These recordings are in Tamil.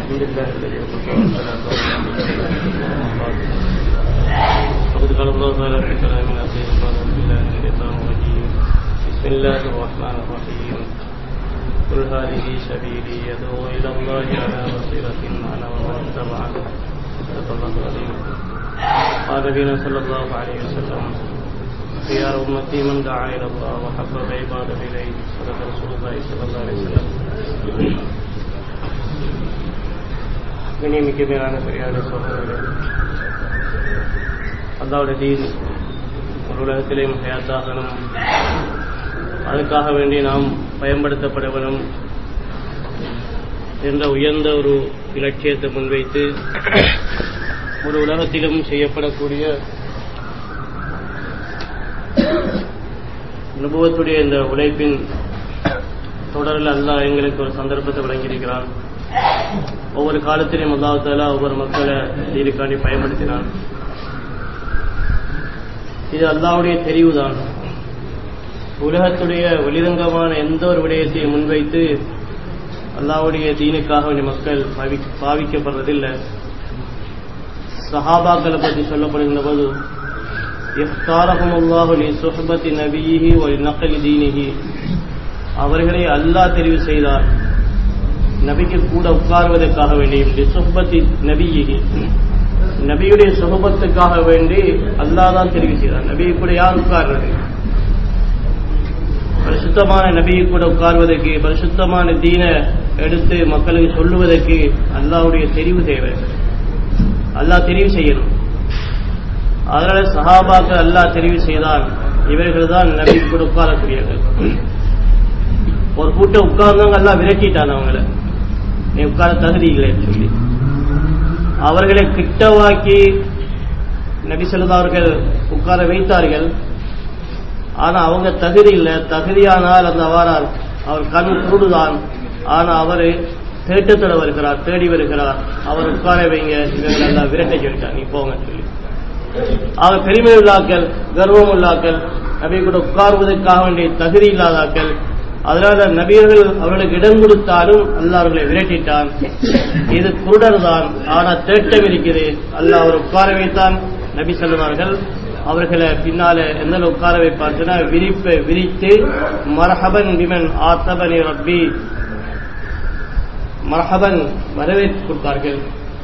الحمد لله الذي وكفى والصلاة والسلام وقد قال الله تعالى في كلام العزيز أعوذ بالله من الشيطان الرجيم بسم الله الرحمن الرحيم قل هذه سبيلي يدعو إلى الله على بصيرة أنا ومن اتبعني صدق الله العظيم قال نبينا صلى الله عليه وسلم خيار أمتي من دعا إلى الله وحبب عباده إليه صدق رسول الله صلى الله عليه وسلم கண்ணியமிக்க மேலான பெரியார சகோதரர்களே அல்லாவுடைய தீன் ஒரு உலகத்திலேயும் ஹயாத்தாகணும் அதுக்காக வேண்டி நாம் பயன்படுத்தப்பட வேணும் என்ற உயர்ந்த ஒரு இலட்சியத்தை முன்வைத்து ஒரு உலகத்திலும் செய்யப்படக்கூடிய அனுபவத்துடைய இந்த உழைப்பின் தொடரில் அல்லாஹ் எங்களுக்கு ஒரு சந்தர்ப்பத்தை வழங்கியிருக்கிறான் ஒவ்வொரு காலத்திலும் அல்லாஹால ஒவ்வொரு மக்களை தீர்க்காண்டி பயன்படுத்தினான் இது அல்லாவுடைய தெரிவுதான் உலகத்துடைய வெளிரங்கமான எந்த ஒரு விடயத்தையும் முன்வைத்து அல்லாவுடைய தீனுக்காக வேண்டிய மக்கள் பாவி- பாவிக்கப்படுறதில்லை சஹாபாக்களை பற்றி சொல்லப்படுகின்ற போது இஃப்தாரஹும் அல்லாஹு லி சுஹபத்தி நபியிஹி ஒ நக்கலி தீனிஹி அவர்களை அல்லாஹ் தெரிவு செய்தார் நபிக்கு கூட உட்கார்வதற்காக வேண்டியும் லி சுஹபத்தி நபியிஹி நபியுடைய சுகபத்துக்காக வேண்டி அல்லாஹ் தான் தெரிவு செய்தார் நபி கூட யார் உட்கார்றது பரிசுத்தமான நபியை கூட உட்கார்வதற்கு பரிசுத்தமான தீன எடுத்து மக்களுக்கு சொல்லுவதற்கு அல்லாஹ்வுடைய தெரிவு தேவை அல்லாஹ் தெரிவு செய்யணும் அதனால சஹாபாக்கள் அல்லாஹ் தெரிவு செய்தால் இவர்கள் தான் நபி கூட உட்காரக்கூடியவர்கள் ஒரு கூட்டம் உட்கார்ந்தவங்க எல்லாம் விரட்டிட்டான் அவங்கள நீ உட்கார தகுதி இல்லைன்னு சொல்லி அவர்களை கிட்டவாக்கி நபி ஸல்லல்லாஹு அவர்கள் உட்கார வைத்தார்கள் ஆனா அவங்க தகுதி இல்லை தகுதியானால் அந்த அவாரால் அவர் கண் குருடுதான் ஆனா அவரு தேட்டத்தோட வருகிறார் தேடி வருகிறார் அவர் உட்கார வைங்க இவர்கள் எல்லாம் விரட்டை சொல்லிட்டார் நீ போங்க சொல்லி அவர் பெருமை உள்ளாக்கள் கர்வம் உள்ளாக்கள் நபி கூட உட்காருவதற்காக வேண்டிய தகுதி இல்லாதாக்கள் அதனால நபியர்கள் அவர்களுக்கு இடம் கொடுத்தாலும் அல்லாஹ் அவர்களை விரட்டிட்டான் இது குருடர் தான் ஆனா தேட்டம் இருக்குது அல்லாஹ் அவர் உட்கார வைத்தான் நபி சொல்லுவார்கள் அவர்களை பின்னால எந்த உட்கார வைப்பார்னா விரிப்பை விரித்து மரஹபன் விமன் ஆத்தபனி ரப்பி மரஹபன் வரவேற்பு கொடுத்தார்கள்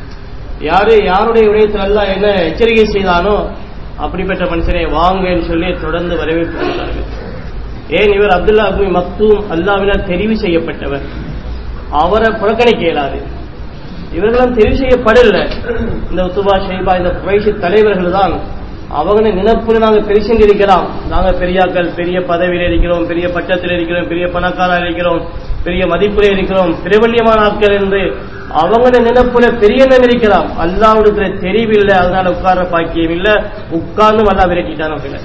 யாரு யாருடைய விடயத்தில் அல்லாஹ் என்ன எச்சரிக்கை செய்தானோ அப்படிப்பட்ட மனுஷனை வாங்கன்னு சொல்லி தொடர்ந்து வரவேற்பு கொடுத்தார்கள் ஏன் இவர் அப்துல்லா அபு மக்தூம் அல்லாவினால் தெரிவு செய்யப்பட்டவர் அவரை புறக்கணிக்க இயலாது இவர்களும் தெரிவு செய்யப்படல இந்த உத்துபா ஷைபா இந்த குறைஷி தலைவர்கள் தான் அவங்க நினைப்புல நாங்க பெருசென்று இருக்கிறோம் நாங்க பெரியாக்கள் பெரிய பதவியில் இருக்கிறோம் பெரிய பட்டத்தில் இருக்கிறோம் பெரிய பணக்காரா இருக்கிறோம் பெரிய மதிப்புல இருக்கிறோம் பிரபல்யமான ஆட்கள் என்று அவங்க நினைப்புல பெரிய எண்ணம் இருக்கிறான் அல்லாவுடைய தெரிவில்லை அதனால உட்கார பாக்கியம் இல்ல உட்கார்ந்து அல்லா விரட்டிட்டான் அவங்களை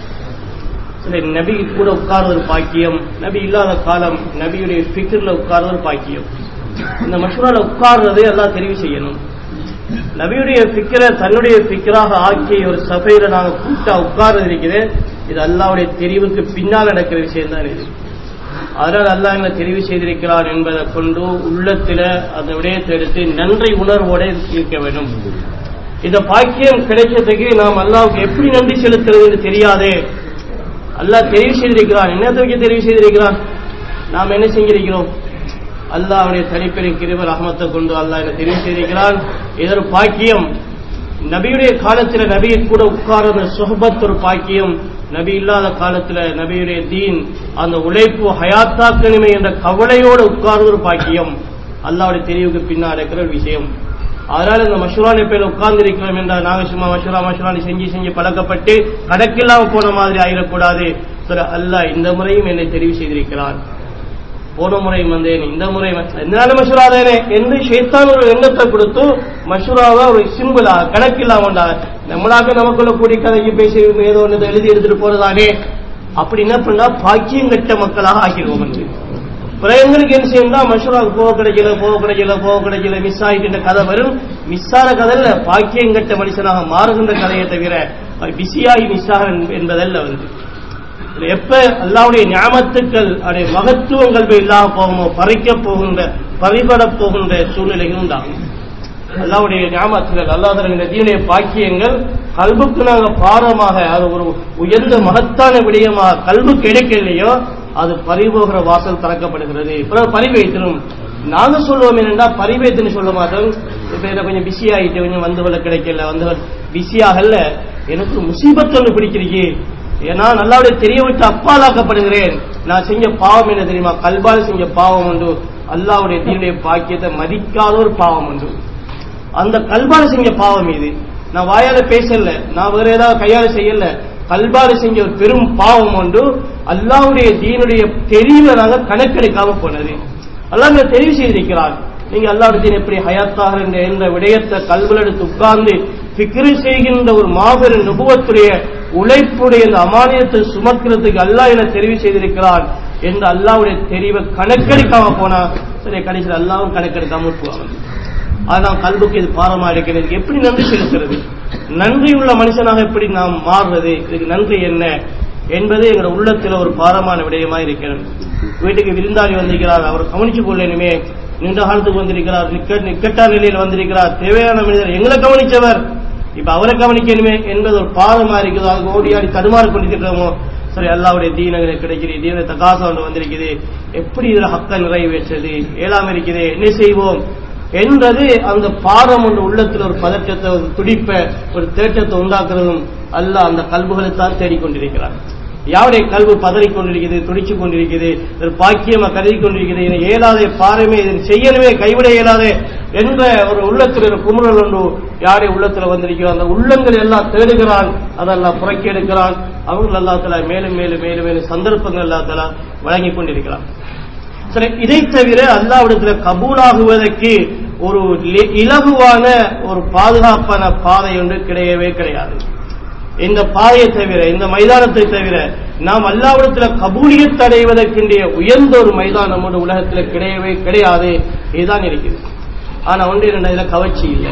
சில நபி கூட உட்கார்வது ஒரு பாக்கியம் நபி இல்லாத காலம் நபியுடைய ஃபிக்ரில் உட்கார்வது ஒரு பாக்கியம் இந்த மஷூரால உட்கார்றதை எல்லாம் தெரிவு செய்யணும் நபியுடைய ஃபிக்கரை தன்னுடைய ஃபிக்கராக ஆக்கி ஒரு சபையில நாங்க கூட்டா உட்கார்றது இருக்குது இது அல்லாவுடைய தெரிவுக்கு பின்னால் நடக்கிற விஷயம் தான் இது அதனால் அல்லாஹ் எங்களை தெரிவு செய்திருக்கிறான் என்பதை கொண்டு உள்ளத்தில அந்த விடயத்தை எடுத்து நன்றி உணர்வோட இருக்க வேண்டும் இந்த பாக்கியம் கிடைச்சதுக்கு நாம் அல்லாவுக்கு எப்படி நன்றி செலுத்துறது என்று தெரியாதே அல்லாஹ் தெரிவு செய்திருக்கிறான் என்னத்துக்கு தெரிவு செய்திருக்கிறான் நாம் என்ன செஞ்சிருக்கிறோம் அல்லாஹ்வுடைய தனிப்பெரும் கிருப ரஹமத்தை கொண்டு அல்லாஹ் என்ன தெரிவு செய்திருக்கிறான் இது ஒரு பாக்கியம் நபியுடைய காலத்துல நபியை கூட உட்கார்ந்த சுஹபத் ஒரு பாக்கியம் நபி இல்லாத காலத்துல நபியுடைய தீன் அந்த உழைப்பு ஹயாத்தாக்கணுமே என்ற கவலையோடு உட்கார்ந்த ஒரு பாக்கியம் அல்லாவுடைய தெரிவுக்கு பின்னால் இருக்கிற ஒரு விஷயம் அதனால இந்த மஷூரான பேர் உட்கார்ந்து இருக்கிறோம் என்றால் நாங்க சும்மா மஷூரா மஷூரானி செஞ்சு செஞ்சு பழக்கப்பட்டு கணக்கில்லாம போன மாதிரி ஆயிடக்கூடாது சொல்ல அல்லாஹ் இந்த முறையும் என்னை தெரிவு செய்திருக்கிறான் போன முறை வந்தேன் இந்த முறை வந்தேன். என்னால மஷூரா தானே என்று ஷேத்தான் ஒரு எண்ணத்தை கொடுத்து மஷூராவை ஒரு சிம்பிளா கணக்கில்லாம நம்மளாக நமக்குள்ள கூடி கதைக்கு பேசி ஏதோ ஒன்று எழுதி எடுத்துட்டு போறதானே அப்படி என்ன பண்ணா பாக்கியம் கட்ட மக்களாக ஆக்கிடுவோம் என்று பிறகு எங்களுக்கு என்ன செய்யணும்னா மஷூராவுக்கு போக கிடைக்கல போக கிடைக்கல போக கிடைக்கல மிஸ் ஆகிட்டு கதை வரும் மிஸ் ஆன கதை இல்ல பாக்கியம் கட்ட மனுஷனாக மாறுகின்ற கதையை தவிர பிஸியாகி மிஸ் ஆக என்பதல்ல வந்து எப்ப அல்லாவுடைய ஞாபகத்துக்கள் அதே மகத்துவங்கள் போய் இல்லாம போகுமோ பறிக்க போகின்ற பறிபட போகின்ற சூழ்நிலைகள் உண்டாகும் அல்லாவுடைய ஞாபகத்தில் அல்லா தருகின்ற தீனுடைய பாக்கியங்கள் கல்புக்கு நாங்க பாரமாக அது ஒரு உயர்ந்த மகத்தான விடயமாக கல்பு கிடைக்கலையோ அது பறிபோகிற வாசல் திறக்கப்படுகிறது பிறகு பரிவைத்திரும் நாங்க சொல்லுவோம் என்னன்னா பரிவேத்துன்னு சொல்ல மாட்டோம் இப்ப என்ன கொஞ்சம் பிஸி ஆகிட்டு கொஞ்சம் வந்தவள கிடைக்கல வந்தவள் பிஸியாகல எனக்கு முசீபத் ஒன்று பிடிக்கிறீங்க ஏன்னா நல்லாவுடைய தெரிய விட்டு அப்பாலாக்கப்படுகிறேன் நான் செஞ்ச பாவம் என்ன தெரியுமா கல்பால் செஞ்ச பாவம் உண்டு அல்லாவுடைய தீனுடைய பாக்கியத்தை மதிக்காத ஒரு பாவம் உண்டு அந்த கல்பால செஞ்ச பாவம் இது நான் வாயால பேசல நான் வேற ஏதாவது கையால செய்யல கல்பால செஞ்ச ஒரு பெரும் பாவம் உண்டு அல்லாவுடைய தீனுடைய தெரிவை நாங்க கணக்கெடுக்காம போனது அல்லாஹ் தெரிவு செய்திருக்கிறார் நீங்க அல்லாவுடைய தீன் எப்படி ஹயாத்தாக என்ற என்ற விடயத்தை கல்வில எடுத்து உட்கார்ந்து பிக்ரு செய்கின்ற ஒரு மாபெரும் நுபுவத்துடைய உழைப்புடைய இந்த அமானியத்தை சுமக்கிறதுக்கு அல்லாஹ் என தெரிவு செய்திருக்கிறான் என்று அல்லாவுடைய தெரிவை கணக்கெடுக்காம போனா சரி கடைசியில் அல்லாவும் கணக்கெடுக்காம விட்டுவாங்க அதான் கல்புக்கு இது பாரமா இருக்கிறது எப்படி நன்றி செலுத்துறது நன்றி உள்ள மனுஷனாக எப்படி நாம் மாறுறது இதுக்கு நன்றி என்ன என்பது எங்களோட உள்ளத்தில் ஒரு பாரமான விடயமா இருக்கிறது வீட்டுக்கு விருந்தாளி வந்திருக்கிறார் அவர் கவனிச்சு கொள்ளணுமே நீண்ட காலத்துக்கு வந்திருக்கிறார் நிக்கட்டா நிலையில் வந்திருக்கிறார் தேவையான மனிதர் எங்களை கவனிச்சவர் இப்ப அவரை கவனிக்கணுமே என்பது ஒரு பாதமா இருக்குது அதுக்கு ஓடி ஆடி தடுமாறி கொண்டிருக்கிறோமோ சரி அல்லாவுடைய தீனங்களை கிடைக்கிறது தீன தகாசம் ஒன்று வந்திருக்குது எப்படி இதுல ஹக்க நிறைவேற்றது ஏழாம இருக்குது என்ன செய்வோம் என்றது அந்த பாரம் ஒன்று உள்ளத்தில் ஒரு பதற்றத்தை ஒரு துடிப்ப ஒரு தேற்றத்தை உண்டாக்குறதும் அல்ல அந்த கல்புகளை தான் தேடிக்கொண்டிருக்கிறார் யாருடைய கல்வி பதறிக் கொண்டிருக்கிறது துடிச்சு கொண்டிருக்கிறது ஒரு பாக்கியமா கருதி கொண்டிருக்கிறது இதை ஏலாதே பாரமே இதை செய்யணுமே கைவிட இயலாதே என்ற ஒரு உள்ளத்தில் ஒரு குமுறல் ஒன்று யாருடைய உள்ளத்தில் வந்திருக்கிறோம் அந்த உள்ளங்கள் எல்லாம் தேடுகிறான் அதெல்லாம் புறக்கி எடுக்கிறான் அவர்கள் அல்லாத்தலா மேலும் மேலும் மேலும் மேலும் சந்தர்ப்பங்கள் அல்லாத்தலா வழங்கி கொண்டிருக்கிறான் சரி இதை தவிர அல்லாவிடத்தில் கபூலாகுவதற்கு ஒரு இலகுவான ஒரு பாதுகாப்பான பாதை ஒன்று கிடையவே கிடையாது இந்த பாதையை தவிர இந்த மைதானத்தை தவிர நாம் அல்லாவிடத்தில் கபூலியத் அடைவதற்கின்ற உயர்ந்த ஒரு மைதானம் ஒரு உலகத்தில் கிடையவே கிடையாது இதுதான் இருக்குது ஆனா ஒன்று இரண்டு இதுல கவர்ச்சி இல்லை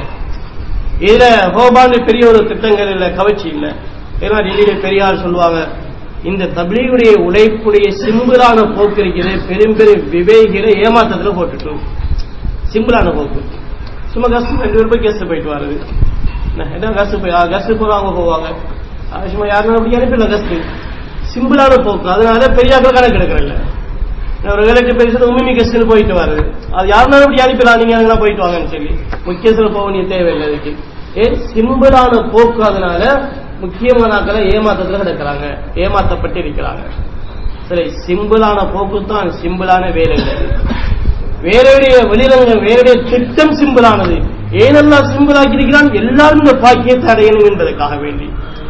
இதுல ஹோபாண்டு பெரிய ஒரு திட்டங்கள் இல்ல கவர்ச்சி இல்லை ஏன்னா டெல்லியில பெரியார் சொல்லுவாங்க இந்த தபிலியுடைய உழைப்புடைய சிம்பிளான போக்கு இருக்கிறது பெரும் பெரும் விவேகிகளை ஏமாத்தத்துல போட்டுட்டோம் சிம்பிளான போக்கு சும்மா கஷ்டம் ரெண்டு பேர் போய் கேஸ் போயிட்டு வர்றது என்ன கஸ்ட் போய் கஸ்ட் போவாங்க போவாங்க சும்மா யாரும் அப்படி அனுப்பிடல கஸ்ட் சிம்பிளான போக்கு அதனால பெரியாக்கள் கணக்கு எடுக்கிறல்ல ஒரு வேலைக்கு பேசுறது உண்மை கெஸ்ட்னு போயிட்டு வருது அது யாருனாலும் அப்படி அனுப்பிடலாம் நீங்க அங்கே போயிட்டு வாங்கன்னு சொல்லி முக்கியத்தில் போக வேண்டிய தேவையில்லை அதுக்கு ஏன் சிம்பிளான போக்கு அதனால முக்கியமானாக்களை ஏமாத்தத்துல கிடக்கிறாங்க ஏமாத்தப்பட்டு இருக்கிறாங்க சரி சிம்பிளான போக்கு தான் சிம்பிளான வேலைகள் வேலையுடைய வெளிரங்கம் வேலையுடைய திட்டம் சிம்பிளானது ஏனெல்லாம் சிம்பிளாக்கி இருக்கிறான் எல்லாரும் இந்த பாக்கியத்தை அடையணும் என்பதற்காக வேண்டி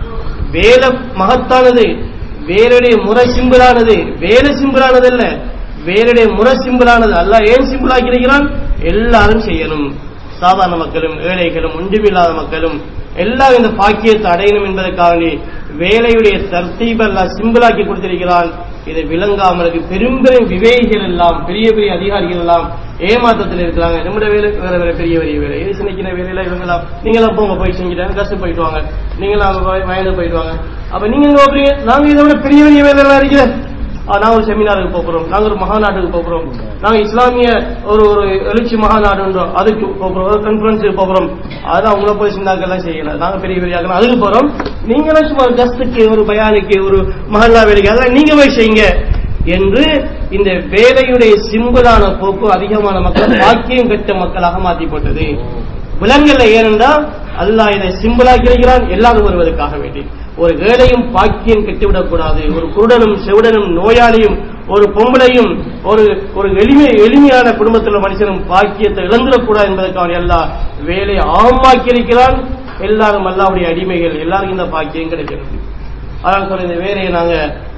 வேலை மகத்தானது வேலையுடைய முறை சிம்பிளானது வேலை சிம்பிளானது அல்ல வேலையுடைய முறை சிம்பிளானது அல்ல ஏன் சிம்பிளாக்கி இருக்கிறான் எல்லாரும் செய்யணும் சாதாரண மக்களும் ஏழைகளும் ஒன்றுமில்லாத மக்களும் எல்லாம் இந்த பாக்கியத்தை அடையணும் என்பதற்காக வேலையுடைய தர்த்தீபெல்லாம் சிம்பிளாக்கி கொடுத்திருக்கிறான் இதை விளங்காமலுக்கு பெரும் பெரும் விவேகிகள் எல்லாம் பெரிய பெரிய அதிகாரிகள் எல்லாம் ஏமாற்றத்தில் இருக்கிறாங்க நம்முடைய வேலை வேற வேற பெரிய பெரிய வேலை இது சின்ன சின்ன வேலையில இவங்கெல்லாம் நீங்களாம் போங்க போய் செஞ்சுட்டாங்க கஷ்டம் போயிட்டு வாங்க நீங்களாம் வயது போயிட்டு வாங்க அப்ப நீங்க எங்க போறீங்க நாங்க இதை விட பெரிய பெரிய வேலையெல்லாம் இருக்கிறேன் நாங்க ஒரு செமினாருக்கு போகிறோம் நாங்க ஒரு மகாநாட்டுக்கு போகிறோம் நாங்க இஸ்லாமிய ஒரு ஒரு எழுச்சி மகாநாடு அதுக்கு போகிறோம் ஒரு கான்பரன்ஸுக்கு போகிறோம் அதான் உங்களை போய் சிந்தாக்கெல்லாம் செய்யல நாங்க பெரிய பெரிய ஆகலாம் அதுக்கு போறோம் நீங்களும் சும்மா ஜஸ்டுக்கு ஒரு பயானுக்கு ஒரு மஹல்லா வேலைக்கு அதெல்லாம் நீங்க போய் செய்யுங்க என்று இந்த வேலையுடைய சிம்பிளான போக்கு அதிகமான மக்கள் பாக்கியம் கட்ட மக்களாக மாற்றி போட்டது விலங்கல்ல ஏனென்றால் அல்லாஹ் இதை சிம்பிளாக்கி இருக்கிறான் எல்லாரும் வருவதற்காக வேண்டி ஒரு ஏழையும் பாக்கியம் கெட்டுவிடக் கூடாது ஒரு குருடனும் செவிடனும் நோயாளியும் ஒரு பொம்பளையும் ஒரு ஒரு எளிமை எளிமையான குடும்பத்தில் மனுஷனும் பாக்கியத்தை இழந்துடக்கூடாது என்பதற்கான எல்லா வேலையை ஆமாக்கி இருக்கிறான் எல்லாரும் அல்லாவுடைய அடிமைகள் எல்லாருக்கும் இந்த பாக்கியம் கிடைக்கிறது ஆனால் சொல்ல இந்த வேலையை நாங்க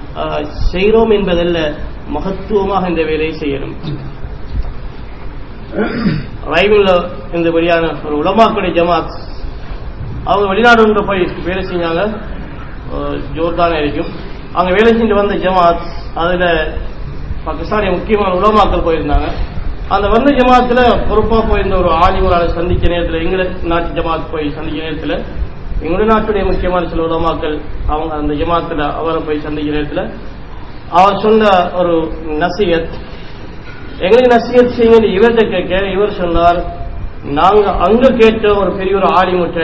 செய்கிறோம் என்பதல்ல மகத்துவமாக இந்த வேலையை செய்யணும் ரைவிங்ல இந்த வெளியான ஒரு உலமாக்குடைய ஜமாத் அவங்க வெளிநாடு ஒன்று போய் வேலை செஞ்சாங்க ஜோர்தான இருக்கும் அங்க வேலை செஞ்சு வந்த ஜமாத் அதுல பாகிஸ்தானிய முக்கியமான உலமாக்கள் போயிருந்தாங்க அந்த வந்த ஜமாத்துல பொறுப்பா போயிருந்த ஒரு ஆலிமரால சந்திக்க நேரத்தில் எங்க நாட்டு ஜமாத் போய் சந்திக்க நேரத்தில் எங்களுடைய நாட்டுடைய முக்கியமான சில உலமாக்கள் அவங்க அந்த ஜமாத்துல அவரை போய் சந்திக்க நேரத்தில் அவர் சொன்ன ஒரு நசியத் எங்களுக்கு நசியத் செய்யுங்க இவர்கிட்ட கேட்க இவர் சொன்னார் நாங்க அங்க கேட்ட ஒரு பெரிய ஒரு ஆலிமுட்ட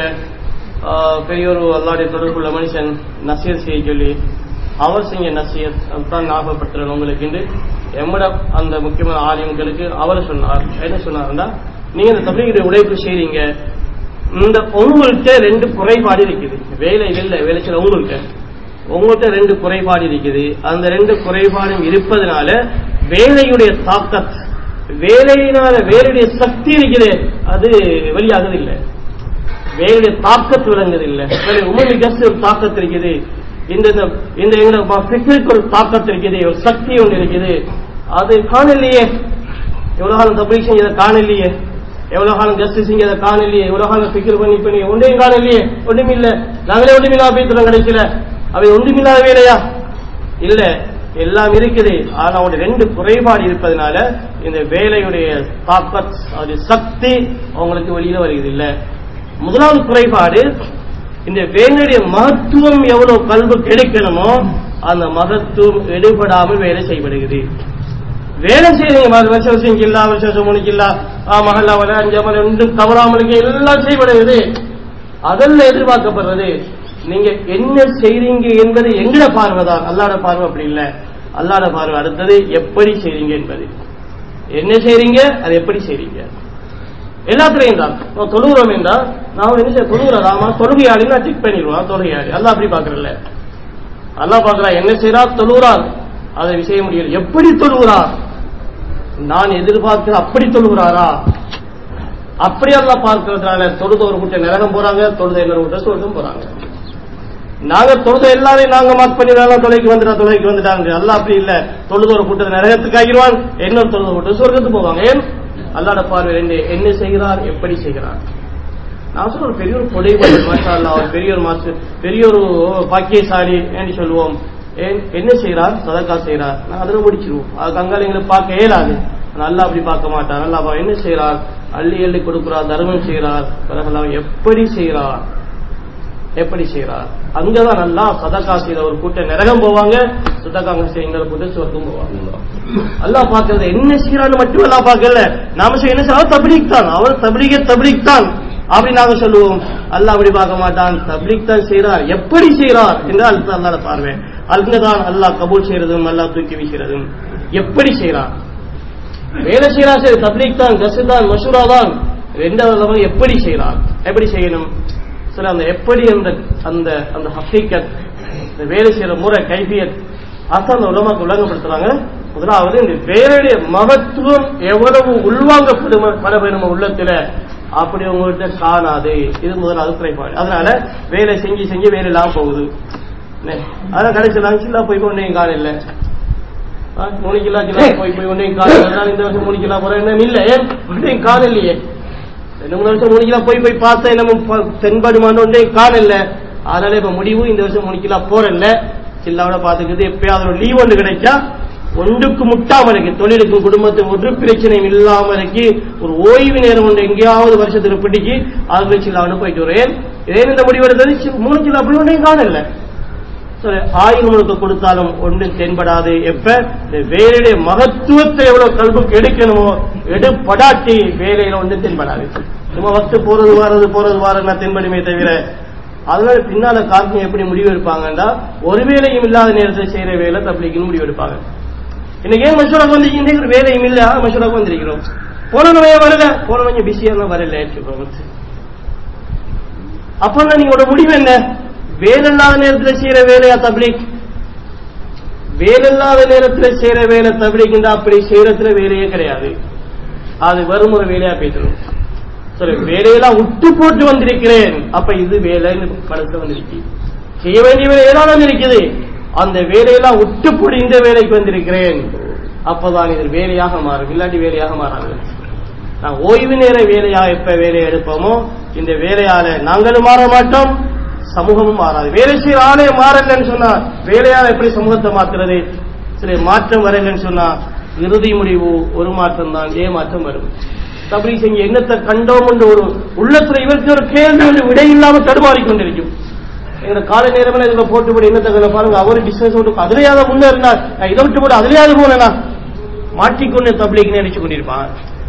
பெரிய ஒரு அல்லாடைய தொடர்புள்ள மனுஷன் நசீர் செய்ய சொல்லி அவர் செஞ்ச நசீர் அதுதான் ஞாபகப்படுத்துறேன் உங்களுக்கு என்று எம்மட அந்த முக்கியமான ஆலிம்களுக்கு அவர் சொன்னார் என்ன சொன்னார்னா நீங்க இந்த தபிலீக உழைப்பு செய்றீங்க இந்த உங்கள்கிட்ட ரெண்டு குறைபாடு இருக்குது வேலை இல்லை வேலை செய்யற உங்கள்கிட்ட உங்கள்கிட்ட ரெண்டு குறைபாடு இருக்குது அந்த ரெண்டு குறைபாடும் இருப்பதனால வேலையுடைய தாக்கத் வேலையினால வேலையுடைய சக்தி இருக்குது அது வெளியாகுது இல்லை வேலையுடைய தாக்கத்து விளங்குது இல்லை உமி கஸ் ஒரு தாக்கத்து இருக்குது இந்த இந்த எங்களோட பிசிக்கு ஒரு தாக்கத்து இருக்குது ஒரு சக்தி ஒன்று இருக்குது அது காணலையே எவ்வளவு காலம் தபிலீக் செஞ்சதை காணலையே எவ்வளவு காலம் ஜஸ்டிஸ் செஞ்சதை காணலையே எவ்வளவு காலம் பிக்கர் பண்ணி பண்ணி ஒன்றையும் காணலையே ஒன்றுமில்ல நாங்களே ஒன்றுமில்லா பேசுறோம் கிடைக்கல அவை ஒன்றுமில்லாத வேலையா இல்ல எல்லாம் இருக்குது ஆனா அவனுடைய ரெண்டு குறைபாடு இருப்பதனால இந்த வேலையுடைய தாக்கத் அது சக்தி அவங்களுக்கு வெளியில வருகிறது இல்ல முதலாவது குறைபாடு இந்த வேலையுடைய மகத்துவம் எவ்வளவு கல்வி கிடைக்கணுமோ அந்த மகத்துவம் எடுபடாமல் வேலை செய்யப்படுகிறது வேலை செய்யறீங்க வருஷ வருஷம் கில்லா வருஷ வருஷம் மூணு கில்லா மகல்லா வர அஞ்சாமல் ரெண்டும் தவறாமலுக்கு எல்லாம் செய்யப்படுகிறது அதெல்லாம் எதிர்பார்க்கப்படுறது நீங்க என்ன செய்றீங்க என்பது எங்கட பார்வைதான் அல்லாட பார்வை அப்படி இல்ல அல்லாட பார்வை அடுத்தது எப்படி செய்றீங்க என்பது என்ன செய்றீங்க அது எப்படி செய்றீங்க எல்லாத்துலயும் தான் தொழுகிறோம் என்றால் நான் என்ன செய்ய தொழுகிறதாமா தொழுகையாளி நான் செக் பண்ணிடுவான் தொழுகையாளி அல்லா அப்படி பாக்குறல அல்லா பாக்குறா என்ன செய்யறா தொழுகிறார் அதை விஷய முடியல எப்படி தொழுகிறார் நான் எதிர்பார்க்கிற அப்படி தொழுகிறாரா அப்படி எல்லாம் பார்க்கறதுனால தொழுத ஒரு கூட்ட நரகம் போறாங்க தொழுத இன்னொரு கூட்ட சொர்க்கம் போறாங்க நாங்க தொழுத எல்லாரையும் நாங்க மார்க் பண்ணிடுறாங்க தொலைக்கு வந்துட்டா தொலைக்கு வந்துட்டாங்க அல்ல அப்படி இல்ல தொழுத ஒரு கூட்டத்தை நரகத்துக்கு ஆகிடுவான் இன்னொரு தொழுத கூட்டம் சொர்க்கத்துக்கு போவாங்க ஏன் அல்லாட பார்வை ரெண்டு என்ன செய்கிறார் எப்படி செய்கிறார் நான் சொல்ற ஒரு பெரிய ஒரு கொடைபாடு மாஷா அல்லா ஒரு பெரிய ஒரு மாஸ்டர் பெரிய ஒரு பாக்கியசாலி என்று சொல்லுவோம் ஏன் என்ன செய்யறார் சதக்கா செய்யறார் நான் அதில் முடிச்சிருவோம் அதுக்கு அங்கால எங்களை பார்க்க இயலாது நல்லா அப்படி பார்க்க மாட்டார் நல்லா என்ன செய்யறார் அள்ளி அள்ளி கொடுக்கிறார் தர்மம் செய்யறார் பிறகு எப்படி செய்யறார் எப்படி செய்யறார் அங்கதான் நல்லா சதக்கா செய்த ஒரு கூட்டம் நரகம் போவாங்க சதக்காங்க செய்யுங்கிற கூட்டம் சொர்க்கம் போவாங்க அல்லா பாக்குறது என்ன செய்யறான்னு மட்டும் அல்லா பார்க்கல நாம செய்ய என்ன செய்யறோம் தபிலிக் தான் அவர் தபிலிக தபிலிக் தான் அப்படி நாங்க சொல்லுவோம் அல்ல அப்படி பார்க்க மாட்டான் தப்லீக் தான் செய்யறார் எப்படி செய்யறார் என்று அல்ல அல்லாத பார்வை அங்கதான் அல்லாஹ் கபூல் செய்யறதும் அல்லாஹ் தூக்கி வீசுறதும் எப்படி செய்யறார் வேலை செய்யறா சரி தப்லீக் தான் கசு தான் மசூரா தான் ரெண்டாவது எப்படி செய்யறார் எப்படி செய்யணும் சில அந்த எப்படி அந்த அந்த அந்த ஹக்கீக்கத் இந்த வேலை செய்யற முறை கைபியத் அதான் அந்த உலமாக்கு விளங்கப்படுத்துறாங்க முதலாவது இந்த வேலையுடைய மகத்துவம் எவ்வளவு உள்வாங்கப்படும் பட வேணும் உள்ளத்துல அப்படி உங்கள்கிட்ட காணாது இது முதலாவது குறைபாடு அதனால வேலை செஞ்சு செஞ்சு வேலை இல்லாம போகுது அதான் கடைசியில் சில்லா போய் கொண்டேயும் காண இல்லை மூணு கிலோ கிலோ போய் போய் ஒன்றையும் காண இந்த வருஷம் மூணு கிலோ போறேன் என்ன இல்லை ஏன் ஒன்றையும் காண இல்லையே ரெண்டு மூணு வருஷம் மூணு கிலோ போய் போய் பார்த்தேன் நம்ம தென்படுமான ஒன்றையும் காண இல்லை அதனால இப்ப முடிவு இந்த வருஷம் மூணு கிலோ போறேன்ல சில்லாவோட பாத்துக்கிறது எப்பயாவது ஒரு லீவ் ஒன்று கிடைச்சா ஒன்றுக்கு முட்டாம இருக்கு தொழிலுக்கும் குடும்பத்துக்கும் ஒரு பிரச்சனையும் இல்லாம இருக்கு ஒரு ஓய்வு நேரம் ஒன்று எங்கேயாவது வருஷத்துக்கு பிடிக்கி அது சில்லாவோட போயிட்டு வரேன் ஏன் இந்த முடிவு எடுத்தது மூணு கிலோ அப்படி ஒன்றையும் காணல சரி ஆயிரம் முழுக்க கொடுத்தாலும் ஒன்றும் தென்படாது எப்ப இந்த வேலையுடைய மகத்துவத்தை எவ்வளவு கல்விக்கு எடுக்கணுமோ எடுப்படாட்டி வேலையில ஒன்றும் தென்படாது சும்மா வத்து போறது வாரது போறது வாரதுனா தென்படுமே தவிர அதனால பின்னால காரணம் எப்படி முடிவு எடுப்பாங்கன்னா ஒரு வேலையும் இல்லாத நேரத்தில் செய்யற வேலை தப்பிலிக்குன்னு முடிவு எடுப்பாங்க இன்னைக்கு ஏன் மசூராக்கு வந்து இன்னைக்கு வேலையும் இல்ல மசூராக்கு வந்திருக்கிறோம் போனவங்க வரல போனவங்க பிஸியா தான் வரல அப்ப நீங்களோட முடிவு என்ன வேலை இல்லாத நேரத்தில் செய்யற வேலையா தப்லீக் வேலை இல்லாத நேரத்தில் செய்யற வேலை தப்லீக் அப்படி செய்யறதுல வேலையே கிடையாது அது வரும் ஒரு வேலையா பேசணும் சரி வேலையெல்லாம் விட்டு போட்டு வந்திருக்கிறேன் அப்ப இது வேலைன்னு படத்துல வந்திருக்கு செய்ய வேண்டிய வேலை ஏதாவது இருக்குது அந்த வேலையெல்லாம் விட்டு போட்டு இந்த வேலைக்கு வந்திருக்கிறேன் அப்பதான் இது வேலையாக மாறும் இல்லாட்டி வேலையாக மாறாது நான் ஓய்வு நேர வேலையா எப்ப வேலையை எடுப்போமோ இந்த வேலையால நாங்களும் மாற மாட்டோம் சமூகமும் மாறாது வேலை செய்யற ஆளே மாறலன்னு சொன்னா வேலையால எப்படி சமூகத்தை மாத்துறது சில மாற்றம் வரலன்னு சொன்னா இறுதி முடிவு ஒரு மாற்றம் தான் ஏ மாற்றம் வரும் தபரி செஞ்சு என்னத்தை கண்டோம் என்று ஒரு உள்ளத்துல இவருக்கு ஒரு கேள்வி ஒன்று விடை இல்லாம தடுமாறி கொண்டிருக்கும் எங்க கால நேரம் இதுல போட்டு போட்டு என்னத்தை பாருங்க அவரு பிசினஸ் விட்டு அதுலயாவது முன்னேறினா இதை விட்டு போட்டு அதுலயாவது போனா மாட்டிக்கொண்டு தபிலிக்கு நினைச்சு கொண்டிருப்பான்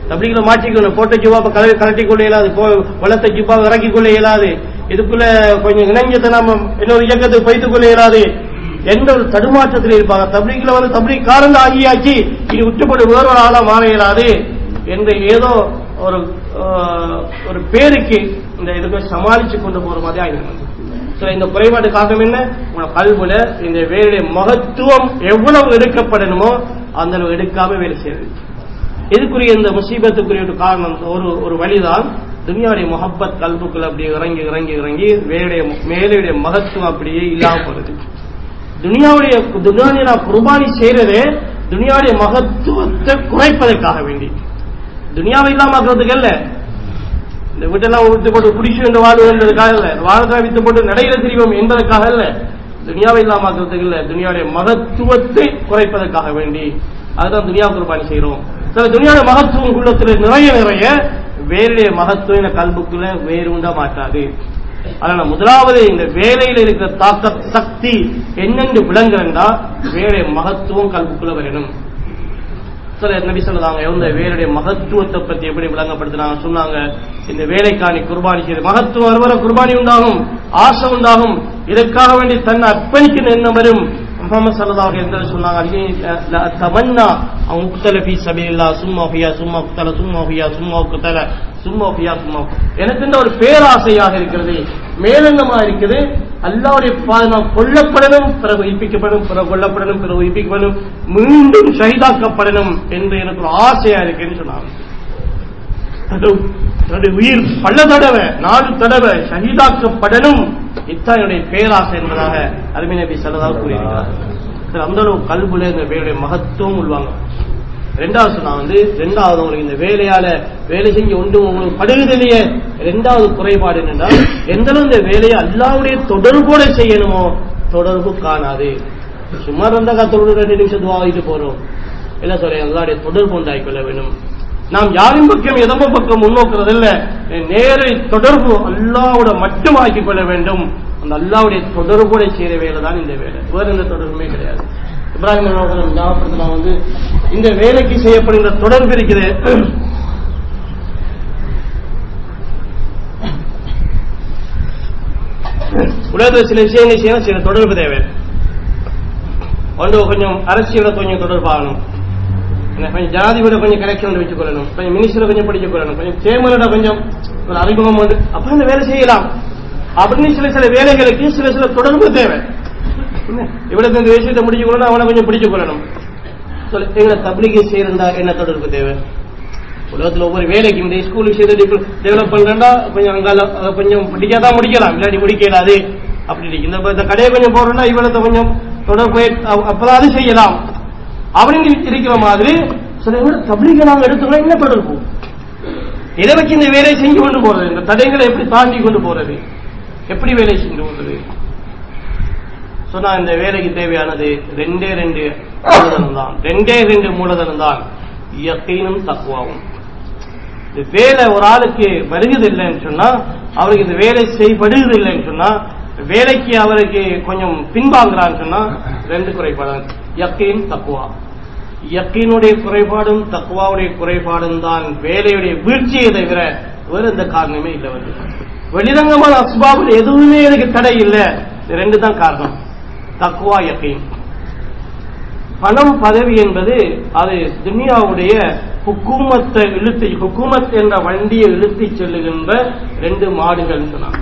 தப்லீக்ல மாட்டிக்கணும் போட்ட ஜிவாப்பை கலவி கலட்டி கொள்ள இயலாது வளர்த்த ஜிப்பாவை இறக்கி கொள்ள இயலாது இதுக்குள்ள கொஞ்சம் இணைஞ்சத்தை நாம இன்னொரு இயக்கத்துக்கு வைத்துக் கொள்ள இயலாது எந்த ஒரு தடுமாற்றத்தில் இருப்பாங்க தப்லீக்ல வந்து தப்லீக் காரங்க ஆகியாச்சு இனி விட்டுப்பட்டு வேறொரு ஆளா மாற இயலாது என்று ஏதோ ஒரு ஆஹ், ஒரு பேருக்கு இந்த இதுக்கு சமாளிச்சு கொண்டு போற மாதிரி ஆகிடும் சோ இந்த குறைபாடு காரணம் என்ன உங்களோட கல்வில இந்த வேலையுடைய மகத்துவம் எவ்வளவு எடுக்கப்படணுமோ அந்த அளவு எடுக்காம வேலை செய்யுது இதுக்குரிய இந்த முசீபத்துக்குரிய ஒரு காரணம் ஒரு ஒரு வழிதான் துனியாவுடைய முகப்பத் கல்புக்குள்ள அப்படியே இறங்கி இறங்கி இறங்கி வேலையுடைய மேலையுடைய மகத்துவம் அப்படியே இல்லாம போறது துனியாவுடைய துனியாவுடைய நான் குர்பானி செய்யறதே துனியாவுடைய மகத்துவத்தை குறைப்பதற்காக வேண்டி துனியாவை இல்லாமக்கிறதுக்கு அல்ல இந்த வீட்டெல்லாம் விட்டு போட்டு குடிச்சு என்று வாழ்வதற்காக இல்ல வாழ்க்கை வித்து போட்டு நடையில திரிவோம் என்பதற்காக இல்ல துனியாவை இல்லாமக்கிறதுக்கு இல்ல துனியாவுடைய மகத்துவத்தை குறைப்பதற்காக வேண்டி அதுதான் துனியா குர்பானி செய்யறோம் சில துனியாவுடைய மகத்துவம் உள்ளத்துல நிறைய நிறைய வேறுடைய மகத்துவம் இந்த கல்புக்குள்ள வேறு உண்டா மாட்டாது அதனால முதலாவது இந்த வேலையில இருக்கிற தாக்க சக்தி என்னென்று விளங்குறா வேலைய மகத்துவம் கல்புக்குள்ள வரணும் சில நபி சொல்லுதாங்க இந்த வேலையுடைய மகத்துவத்தை பத்தி எப்படி விளங்கப்படுத்தினாங்க சொன்னாங்க இந்த வேலைக்காணி குர்பானி செய்து மகத்துவம் வர வர குர்பானி உண்டாகும் ஆசை உண்டாகும் இதற்காக வேண்டி தன்னை அர்ப்பணிக்கணும் என்ன வரும் முகமது சல்லல்லாஹு அலைஹி வஸல்லம் சொன்னாங்க அல்லி லா தமன்னா அவன் உக்தல ஃபீ சபீலில்லா சும்மா ஃபியா சும்மா உக்தல சும்மா ஃபியா சும்மா உக்தல சும்மா ஃபியா சும்மா எனக்கு இந்த ஒரு பேராசையாக இருக்கிறது மேலெண்ணமா இருக்குது அல்லாவுடைய பாதை நாம் கொல்லப்படணும் பிறகு உயிர்ப்பிக்கப்படும் பிறகு கொல்லப்படணும் பிறகு உயிர்ப்பிக்கப்படணும் மீண்டும் ஷஹீதாக்கப்படணும் என்று எனக்கு ஒரு ஆசையா இருக்குன்னு சொன்னாங்க தடு- தடு உயிர் பல தடவை நாலு தடவை ஷஹீதாக்கப்படணும் இத்தான் என்னுடைய பேராசை என்பதாக அருமை நபி சொல்லதாக கூறியிருக்கிறார் சரி, அந்த அளவு கல்புல இந்த வேலையுடைய மகத்துவம் உள்வாங்க ரெண்டாவது சொன்னா வந்து ரெண்டாவது உங்களுக்கு இந்த வேலையால வேலை செஞ்சு ஒன்றும் உங்களுக்கு படுகுதிலேயே ரெண்டாவது குறைபாடு என்னென்றால் எந்த அளவு இந்த வேலையை அல்லாவுடைய தொடர்போட செய்யணுமோ தொடர்பு காணாது சும்மா இருந்தா கத்தோடு ரெண்டு நிமிஷம் துவாகிட்டு போறோம் என்ன சொல்றேன் அல்லாவுடைய தொடர்பு உண்டாக்கிக்கொள்ள வேண்டும் நாம் யாரின் பக்கம் எதம பக்கம் முன்னோக்குறதில்ல நேரை தொடர்பு அல்லாவோட மட்டும் ஆக்கிக் கொள்ள வேண்டும் அந்த அல்லாவுடைய தொடர்போட செய்யற வேலை தான் இந்த வேலை வேற எந்த தொடர்புமே கிடையாது இப்ராஹிம் அலுவலம் ஞாபகப்படுத்தினா வந்து இந்த வேலைக்கு செய்யப்படுகிற தொடர்பு இருக்குது உலகத்தில் சில விஷயங்கள் செய்யணும் சில தொடர்பு தேவை ஒன்று கொஞ்சம் அரசியல கொஞ்சம் தொடர்பாகணும் என்ன, கொஞ்சம் ஜனாதிபதியோட கொஞ்சம் கனெக்ஷன் வச்சுக் கொள்ளணும் கொஞ்சம் மினிஸ்டரை கொஞ்சம் படிச்சுக் கொள்ளணும் கொஞ்சம் சேர்மனோட கொஞ்சம் ஒரு அறிமுகம் உண்டு அப்ப அந்த வேலை செய்யலாம் அப்படின்னு சில சில வேலைகளுக்கு சில சில தொடர்பு தேவை என்ன, இவ்வளவு இந்த விஷயத்தை முடிச்சு கொள்ளணும் அவனை கொஞ்சம் பிடிச்சு கொள்ளணும் சொல்லு, எங்களை தப்லிகை செய்யறா என்ன தொடர்பு தேவை உலகத்துல ஒவ்வொரு வேலைக்கு இந்த ஸ்கூல் விஷயத்தை டெவலப் பண்றா கொஞ்சம் அங்கால அதை கொஞ்சம் பிடிக்காதான் முடிக்கலாம் இல்லாட்டி முடிக்கலாது அப்படி இருக்கு. இந்த இந்த கடையை கொஞ்சம் போடுறோம்னா இவ்வளத்தை கொஞ்சம் தொடர்பு அப்~ அப்பதான் அது செய்யலாம் அப்படின்னு இருக்கிற மாதிரி சில பேர் தப்லீக நாங்க எடுத்துக்கலாம் என்ன தொடர்பு இதை வச்சு இந்த வேலையை செஞ்சு கொண்டு போறது இந்த தடைகளை எப்படி தாண்டி கொண்டு போறது எப்படி வேலை செஞ்சு கொள்றது சொன்னா இந்த வேலைக்கு தேவையானது ரெண்டே ரெண்டு மூலதனம் தான் ரெண்டே ரெண்டு மூலதனம் தான் யக்கீனும் தக்குவாவும் இந்த வேலை ஒரு ஆளுக்கு வருகிறது இல்லைன்னு சொன்னா அவருக்கு இந்த வேலை செய்யப்படுகிறது இல்லைன்னு சொன்னா வேலைக்கு அவருக்கு கொஞ்சம் பின்வாங்குறான்னு சொன்னா ரெண்டு குறைபாடு யக்கீன் தக்குவா யக்கீனுடைய குறைபாடும் தக்குவாவுடைய குறைபாடும் தான் வேலையுடைய வீழ்ச்சியை தவிர வேறு எந்த காரணமே இல்லை வந்து வெளிரங்கமான அஸ்பாபில் எதுவுமே எனக்கு தடை இல்லை இது ரெண்டு தான் காரணம் தக்குவா யக்கீன் பணம் பதவி என்பது அது துனியாவுடைய ஹுக்கூமத்தை இழுத்து ஹுக்கூமத் என்ற வண்டியை இழுத்தி செல்லுகின்ற ரெண்டு மாடுகள் சொன்னாங்க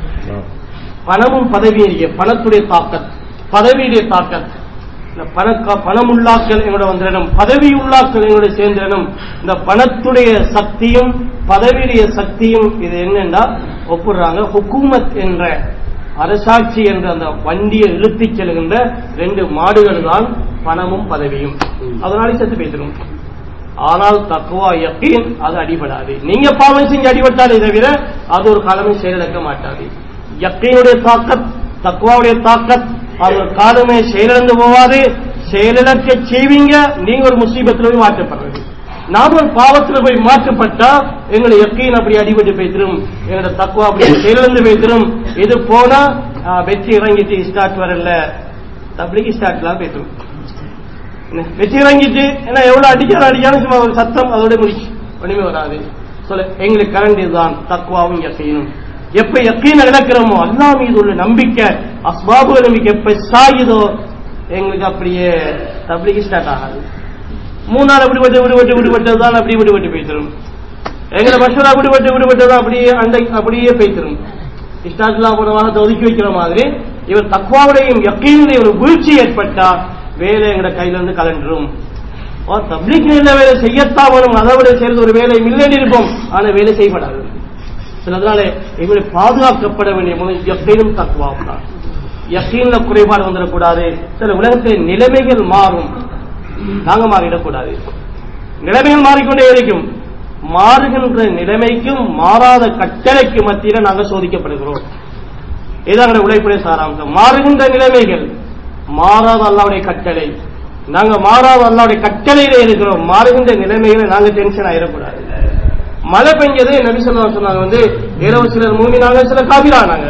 பணமும் பதவியும் பணத்துடைய தாக்கத் பதவியுடைய தாக்கத் இந்த பணக்க பணமுள்ளாக்கள் எங்களோட வந்துடணும் பதவி உள்ளாக்கள் எங்களோட சேர்ந்திடணும் இந்த பணத்துடைய சக்தியும் பதவியுடைய சக்தியும் இது என்னன்னா ஒப்புடுறாங்க ஹுக்கூமத் என்ற அரசாட்சி என்ற அந்த வண்டியை இழுத்துச் செல்கின்ற ரெண்டு மாடுகள் தான் பணமும் பதவியும் அதனால செத்து பேசிடும் ஆனால் தக்குவா யக்கீன் அது அடிபடாது நீங்க பாவம் செஞ்சு அடிபட்டாலே தவிர அது ஒரு காலமே செயலிழக்க மாட்டாது யக்கீனுடைய தாக்கத் தக்குவாவுடைய தாக்கத் அது ஒரு காலமே செயலிழந்து போவாது செயலிழக்க செய்வீங்க நீங்க ஒரு முசீபத்தில் போய் மாற்றப்படுறது நாம ஒரு பாவத்துல போய் மாற்றப்பட்டா எங்களை யக்கீன் அப்படி அடிபட்டு போய்த்திரும் எங்களோட தக்குவா அப்படி செயலிழந்து போய்த்திரும் இது போனா ஆ, வெற்றி இறங்கிட்டு ஸ்டார்ட் வரல தப்பிக்கு ஸ்டார்ட்லாம் போய்த்திரும் என்ன, வெற்றி இறங்கிட்டு ஏன்னா எவ்வளவு அடிச்சாலும் அடிச்சாலும் சும்மா ஒரு சத்தம் அதோட முடிச்சு ஒண்ணுமே வராது சொல்ல எங்களுக்கு கரண்ட் இதுதான் தக்குவாவும் யக்கீனும் எப்ப யக்கீன இழக்கிறோமோ அல்லா மீது உள்ள நம்பிக்கை அஸ்பாபு நம்பிக்கை எப்ப சாயுதோ எங்களுக்கு அப்படியே தப்ளிக்கு ஸ்டார்ட் ஆகாது மூணு நாள் விடுபட்டு விடுபட்டு விடுபட்டது தான் அப்படியே விடுபட்டு போய்த்திரும் எங்களை மஷரா விடுபட்டு விடுபட்டது அப்படியே அந்த அப்படியே போய்த்திரும் இஷ்டாஜிலா போனவாக ஒதுக்கி வைக்கிற மாதிரி இவர் தக்குவாவுடையும் யக்கீனுடைய ஒரு வீழ்ச்சி ஏற்பட்டா வேலை எங்கட கையில இருந்து கலண்டுரும் தப்ளிக் நல்ல வேலை செய்யத்தான் வேணும் அதை விட சேர்ந்து ஒரு வேலை இல்லைன்னு இருப்போம் ஆனா வேலை செய்யப்படாது சில அதனால இவரை பாதுகாக்கப்பட வேண்டிய முறை யக்கீனும் தக்குவாவும் தான் யக்கீன்ல குறைபாடு வந்துடக்கூடாது சில உலகத்தில் நிலைமைகள் மாறும் நாங்க மாறிடக்கூடாது நிலைமைகள் மாறிக்கொண்டே இருக்கும் மாறுகின்ற நிலைமைக்கும் மாறாத கட்டளைக்கு மத்தியில நாங்கள் சோதிக்கப்படுகிறோம் இதான் உழைப்புடைய சாராம்சம் மாறுகின்ற நிலைமைகள் மாறாத அல்லாவுடைய கட்டளை நாங்க மாறாத அல்லாவுடைய கட்டளையில இருக்கிறோம் மாறுகின்ற நிலைமைகளை நாங்க டென்ஷன் ஆயிடக்கூடாது மழை பெஞ்சது நபிசல்லா சொன்னாங்க வந்து இரவு சிலர் மூமினாங்க சில காபிரானாங்க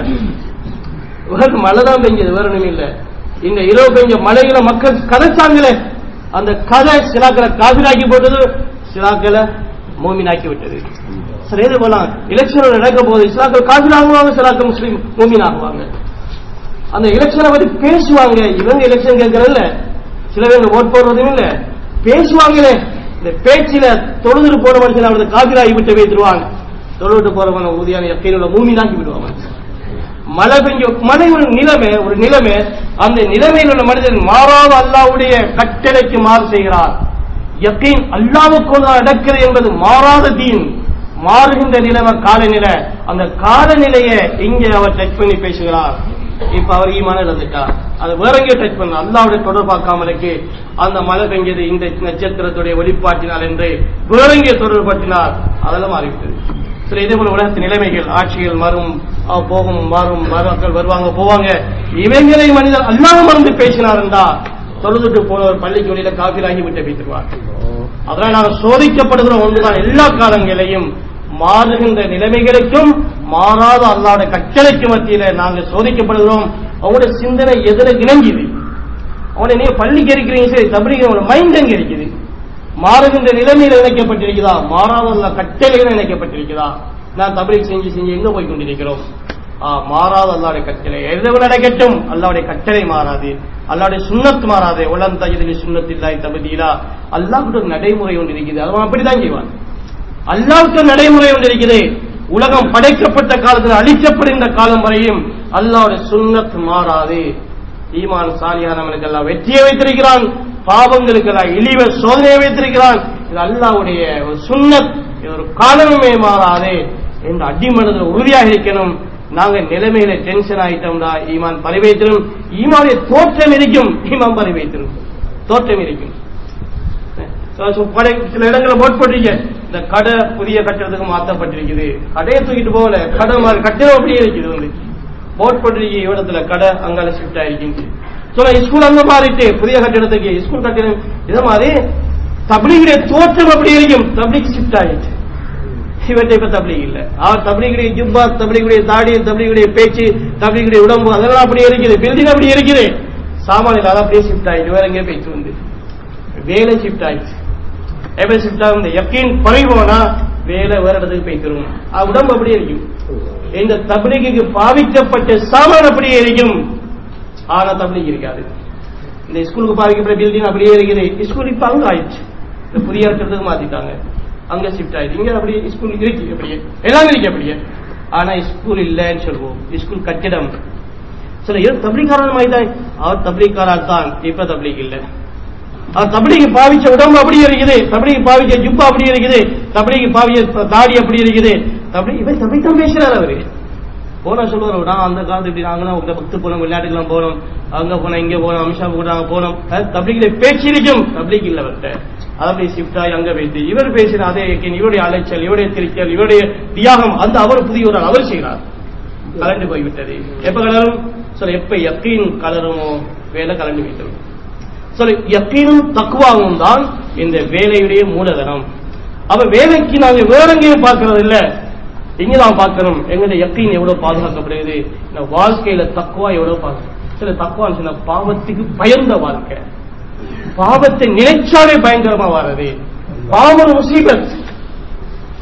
ஒரு மழை தான் பெஞ்சது வேற ஒண்ணுமே இல்ல இந்த இரவு பெஞ்ச மழையில மக்கள் கதைச்சாங்களே அந்த கதை சிலாக்களை காபிராக்கி போட்டது சிலாக்களை மூமினாக்கி விட்டது சரி எது போலாம் எலெக்ஷன் நடக்க போது சிலாக்கள் காபிர் ஆகுவாங்க சிலாக்கள் முஸ்லீம் மூமின் ஆகுவாங்க அந்த எலெக்ஷனை பத்தி பேசுவாங்க இவங்க எலெக்ஷன் கேட்கறதில்ல சில பேர் ஓட் போடுறதும் இல்ல பேசுவாங்களே இந்த பேச்சில தொழுதுட்டு போற மனுஷன் அவரது காபிராகி விட்டு வைத்துருவாங்க தொழுவிட்டு போறவன உறுதியான எக்கையில மூமினாக்கி விடுவாங்க மழை பெஞ்ச மழை ஒரு நிலைமை ஒரு நிலைமை அந்த நிலைமையில் உள்ள மனிதன் மாறாத அல்லாவுடைய கட்டளைக்கு மாறு செய்கிறார் யக்கீன் அல்லாவுக்கு நடக்கிறது என்பது மாறாத தீன் மாறுகின்ற நிலைமை காலநிலை அந்த காலநிலையை இங்கே அவர் டச் பண்ணி பேசுகிறார் இப்ப அவர் ஈமான இழந்துட்டார் அது வேற எங்கேயோ டச் பண்ண அல்லாவுடைய தொடர்பாக்காமலுக்கு அந்த மழை பெஞ்சது இந்த நட்சத்திரத்துடைய வெளிப்பாட்டினால் என்று வேற எங்கே தொடர்படுத்தினார் அதெல்லாம் மாறிவிட்டது சில இதே போல உலகத்தின் நிலைமைகள் ஆட்சிகள் மாறும் அஹ் போகும் மாறும் மக்கள் வருவாங்க போவாங்க இவைகளை மனிதர் அல்லாம மறந்து பேசினார் என்றா தொழுதுட்டு போனவர் பள்ளிக்கு வெளியில காபிலாகி விட்டு வைத்திருவார் அதனால் நாங்கள் சோதிக்கப்படுகிற ஒன்றுதான் எல்லா காலங்களையும் மாறுகின்ற நிலைமைகளுக்கும் மாறாத அல்லாட கட்டளைக்கு மத்தியில நாங்கள் சோதிக்கப்படுகிறோம் அவங்களோட சிந்தனை எதுல இணங்குது அவனை நீங்க பள்ளிக்கு இருக்கிறீங்க சரி தபிரிங்க உங்களோட மைண்ட் எங்க இருக்குது மாறுகின்ற நிலைமையில் இணைக்கப்பட்டிருக்குதா மாறாத அல்ல கட்டளைகள் இணைக்கப்பட்டிருக்குதா நான் தபிரிக் செஞ்சு செஞ்சு எங்க போய் கொண்டிருக்கிறோம் ஆ, மாறாத அல்லாவுடைய கட்டளை எதுவும் நடக்கட்டும் அல்லாவுடைய கட்டளை மாறாது அல்லாவுடைய சுண்ணத் மாறாது உலன் தஜிதில் சுண்ணத்தில்லாய் தபதீலா அல்லாஹ்வுடைய ஒரு நடைமுறை ஒன்று இருக்குது அவன் அப்படிதான் செய்வான் அல்லாவுக்கு நடைமுறை ஒன்று இருக்குது உலகம் படைக்கப்பட்ட காலத்தில் அழிக்கப்படுகின்ற காலம் வரையும் அல்லாவுடைய சுண்ணத் மாறாது ஈமான் சாலியானவனுக்கு எல்லாம் வெற்றியை வைத்திருக்கிறான் பாவங்களுக்கு எல்லாம் இழிவை சோதனையை வைத்திருக்கிறான் இது அல்லாவுடைய ஒரு சுண்ணத் இது ஒரு காலமே மாறாது என்று அடிமனதில் உறுதியாக இருக்கணும் நாங்க நிலைமையில டென்ஷன் ஆயிட்டோம்டா ஈமான் பரிவைத்திரும் ஈமானுடைய தோற்றம் இருக்கும் ஈமான் பரிவைத்திரும் தோற்றம் இருக்கும் கடை சில இடங்களை போட் போட்டிருக்க இந்த கடை புதிய கட்டடத்துக்கு மாற்றப்பட்டிருக்குது கடையை தூக்கிட்டு போகல கடை மாதிரி கட்டிடம் அப்படியே இருக்குது வந்து போட் போட்டிருக்க இடத்துல கடை அங்கால ஷிஃப்ட் ஆயிருக்குது சொல்ல ஸ்கூல் அங்க மாறிட்டு புதிய கட்டிடத்துக்கு ஸ்கூல் கட்டிடம் இதே மாதிரி தபிலிகளுடைய தோற்றம் அப்படி இருக்கும் தபிலிக்கு ஷிஃப்ட் ஆயிடுச்சு இவற்றை இப்ப தபிலிக் இல்ல அவர் தபிலிகளுடைய ஜுப்பா தபிலிகளுடைய தாடி தபிலிகளுடைய பேச்சு தபிலிகளுடைய உடம்பு அதெல்லாம் அப்படியே இருக்குது பில்டிங் அப்படியே இருக்குது சாமானியில் அதை அப்படியே ஷிஃப்ட் ஆயிடுச்சு வேற எங்கேயும் பேச்சு வந்து வேலை ஷிஃப்ட் ஆயிடுச்சு எப்படி ஷிஃப்ட் ஆகும் யக்கீன் பறி போனா வேலை வேற இடத்துக்கு போய்த்திரும் அது உடம்பு அப்படியே இருக்கும் இந்த தபிலிக்கு பாவிக்கப்பட்ட சாமான் அப்படியே இருக்கும் ஆனா தபிலிக் இருக்காது இந்த ஸ்கூலுக்கு பாவிக்கப்பட்ட பில்டிங் அப்படியே இருக்குது ஸ்கூல் இப்ப அங்க ஆயிடுச்சு இந்த புதிய இடத்துக்கு மாத்திட்டாங்க அங்க ஷிஃப்ட் ஆயிடுச்சு இங்க அப்படியே ஸ்கூல் இருக்கு அப்படியே எல்லாம் இருக்கு அப்படியே ஆனா ஸ்கூல் இல்லைன்னு சொல்லுவோம் ஸ்கூல் கட்டிடம் சில இவர் தபிலிக்காரன் மாதிரி அவர் தபிலிக்காரர் தான் இப்ப தபிலிக் இல்லை அவர் தபிலிக்கு பாவிச்ச உடம்பு அப்படி இருக்குது தபிலிக்கு பாவிச்ச ஜுப்பா அப்படி இருக்குது தபிலிக்கு பாவிச்ச தாடி அப்படி இருக்குது தபிலி இவன் தபிலிக் தான் பேசுறாரு அவரு போனா சொல்லுவார் நான் அந்த காலத்து இப்படி நாங்களாம் உங்க பக்து போனோம் விளையாட்டுக்கெல்லாம் போனோம் அங்க போனோம் இங்க போனோம் அமிஷா கூட நாங்க போனோம் தபிலிக்கிற பேச்சு இருக்கும் தபிலிக் இல்ல அவர்கிட்ட அப்படி ஷிஃப்ட் ஆகி அங்க வைத்து இவர் பேசின அதே இயக்கின் இவருடைய அலைச்சல் இவருடைய திருச்சல் இவருடைய தியாகம் அந்த அவர் புதிய ஒரு அவர் செய்கிறார் கலண்டு போய்விட்டது எப்ப கலரும் சொல்ல எப்ப யக்கீன் கலருமோ வேலை கலண்டு விட்டது சொல்ல யக்கீனும் தக்குவாவும் தான் இந்த வேலையுடைய மூலதனம் அப்ப வேலைக்கு நாங்க வேற எங்கேயும் பார்க்கறது இல்ல இங்க நான் பார்க்கணும் எங்களுடைய யக்கீன் எவ்வளவு பாதுகாக்கப்படுகிறது இந்த வாழ்க்கையில தக்குவா எவ்வளவு பாதுகாக்க சில தக்குவா சில பாவத்துக்கு பயந்த வாழ்க்கை பாவத்தை நினைச்சாலே பயங்கரமா வர்றது பாவம் முசீபத்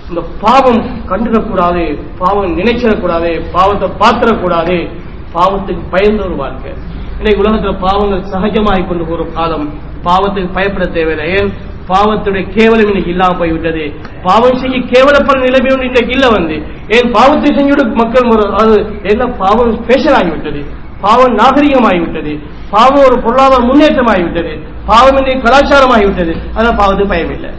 இந்த பாவம் கண்டுடக்கூடாது பாவம் நினைச்சிடக்கூடாது பாவத்தை பாத்திரக்கூடாது பாவத்துக்கு பயந்த ஒரு வாழ்க்கை இன்னைக்கு உலகத்துல பாவங்கள் சகஜமாகி கொண்டு போற காலம் பாவத்துக்கு பயப்பட தேவையில்லை ஏன் பாவத்துடைய கேவலம் இன்னைக்கு இல்லாம போய்விட்டது பாவம் செய்ய கேவலப்படுற நிலைமை ஒன்று இன்னைக்கு இல்ல வந்து ஏன் பாவத்தை செஞ்சோட மக்கள் முறை- அது எல்லாம் பாவம் ஸ்பெஷல் ஆகிவிட்டது பாவம் நாகரிகமாகிவிட்டது பாவம் ஒரு பொருளாதார முன்னேற்றம் ஆகிவிட்டது பாவம் இன்னைக்கு கலாச்சாரம் ஆகிவிட்டது அதனால பாவத்துக்கு பயம் இல்லை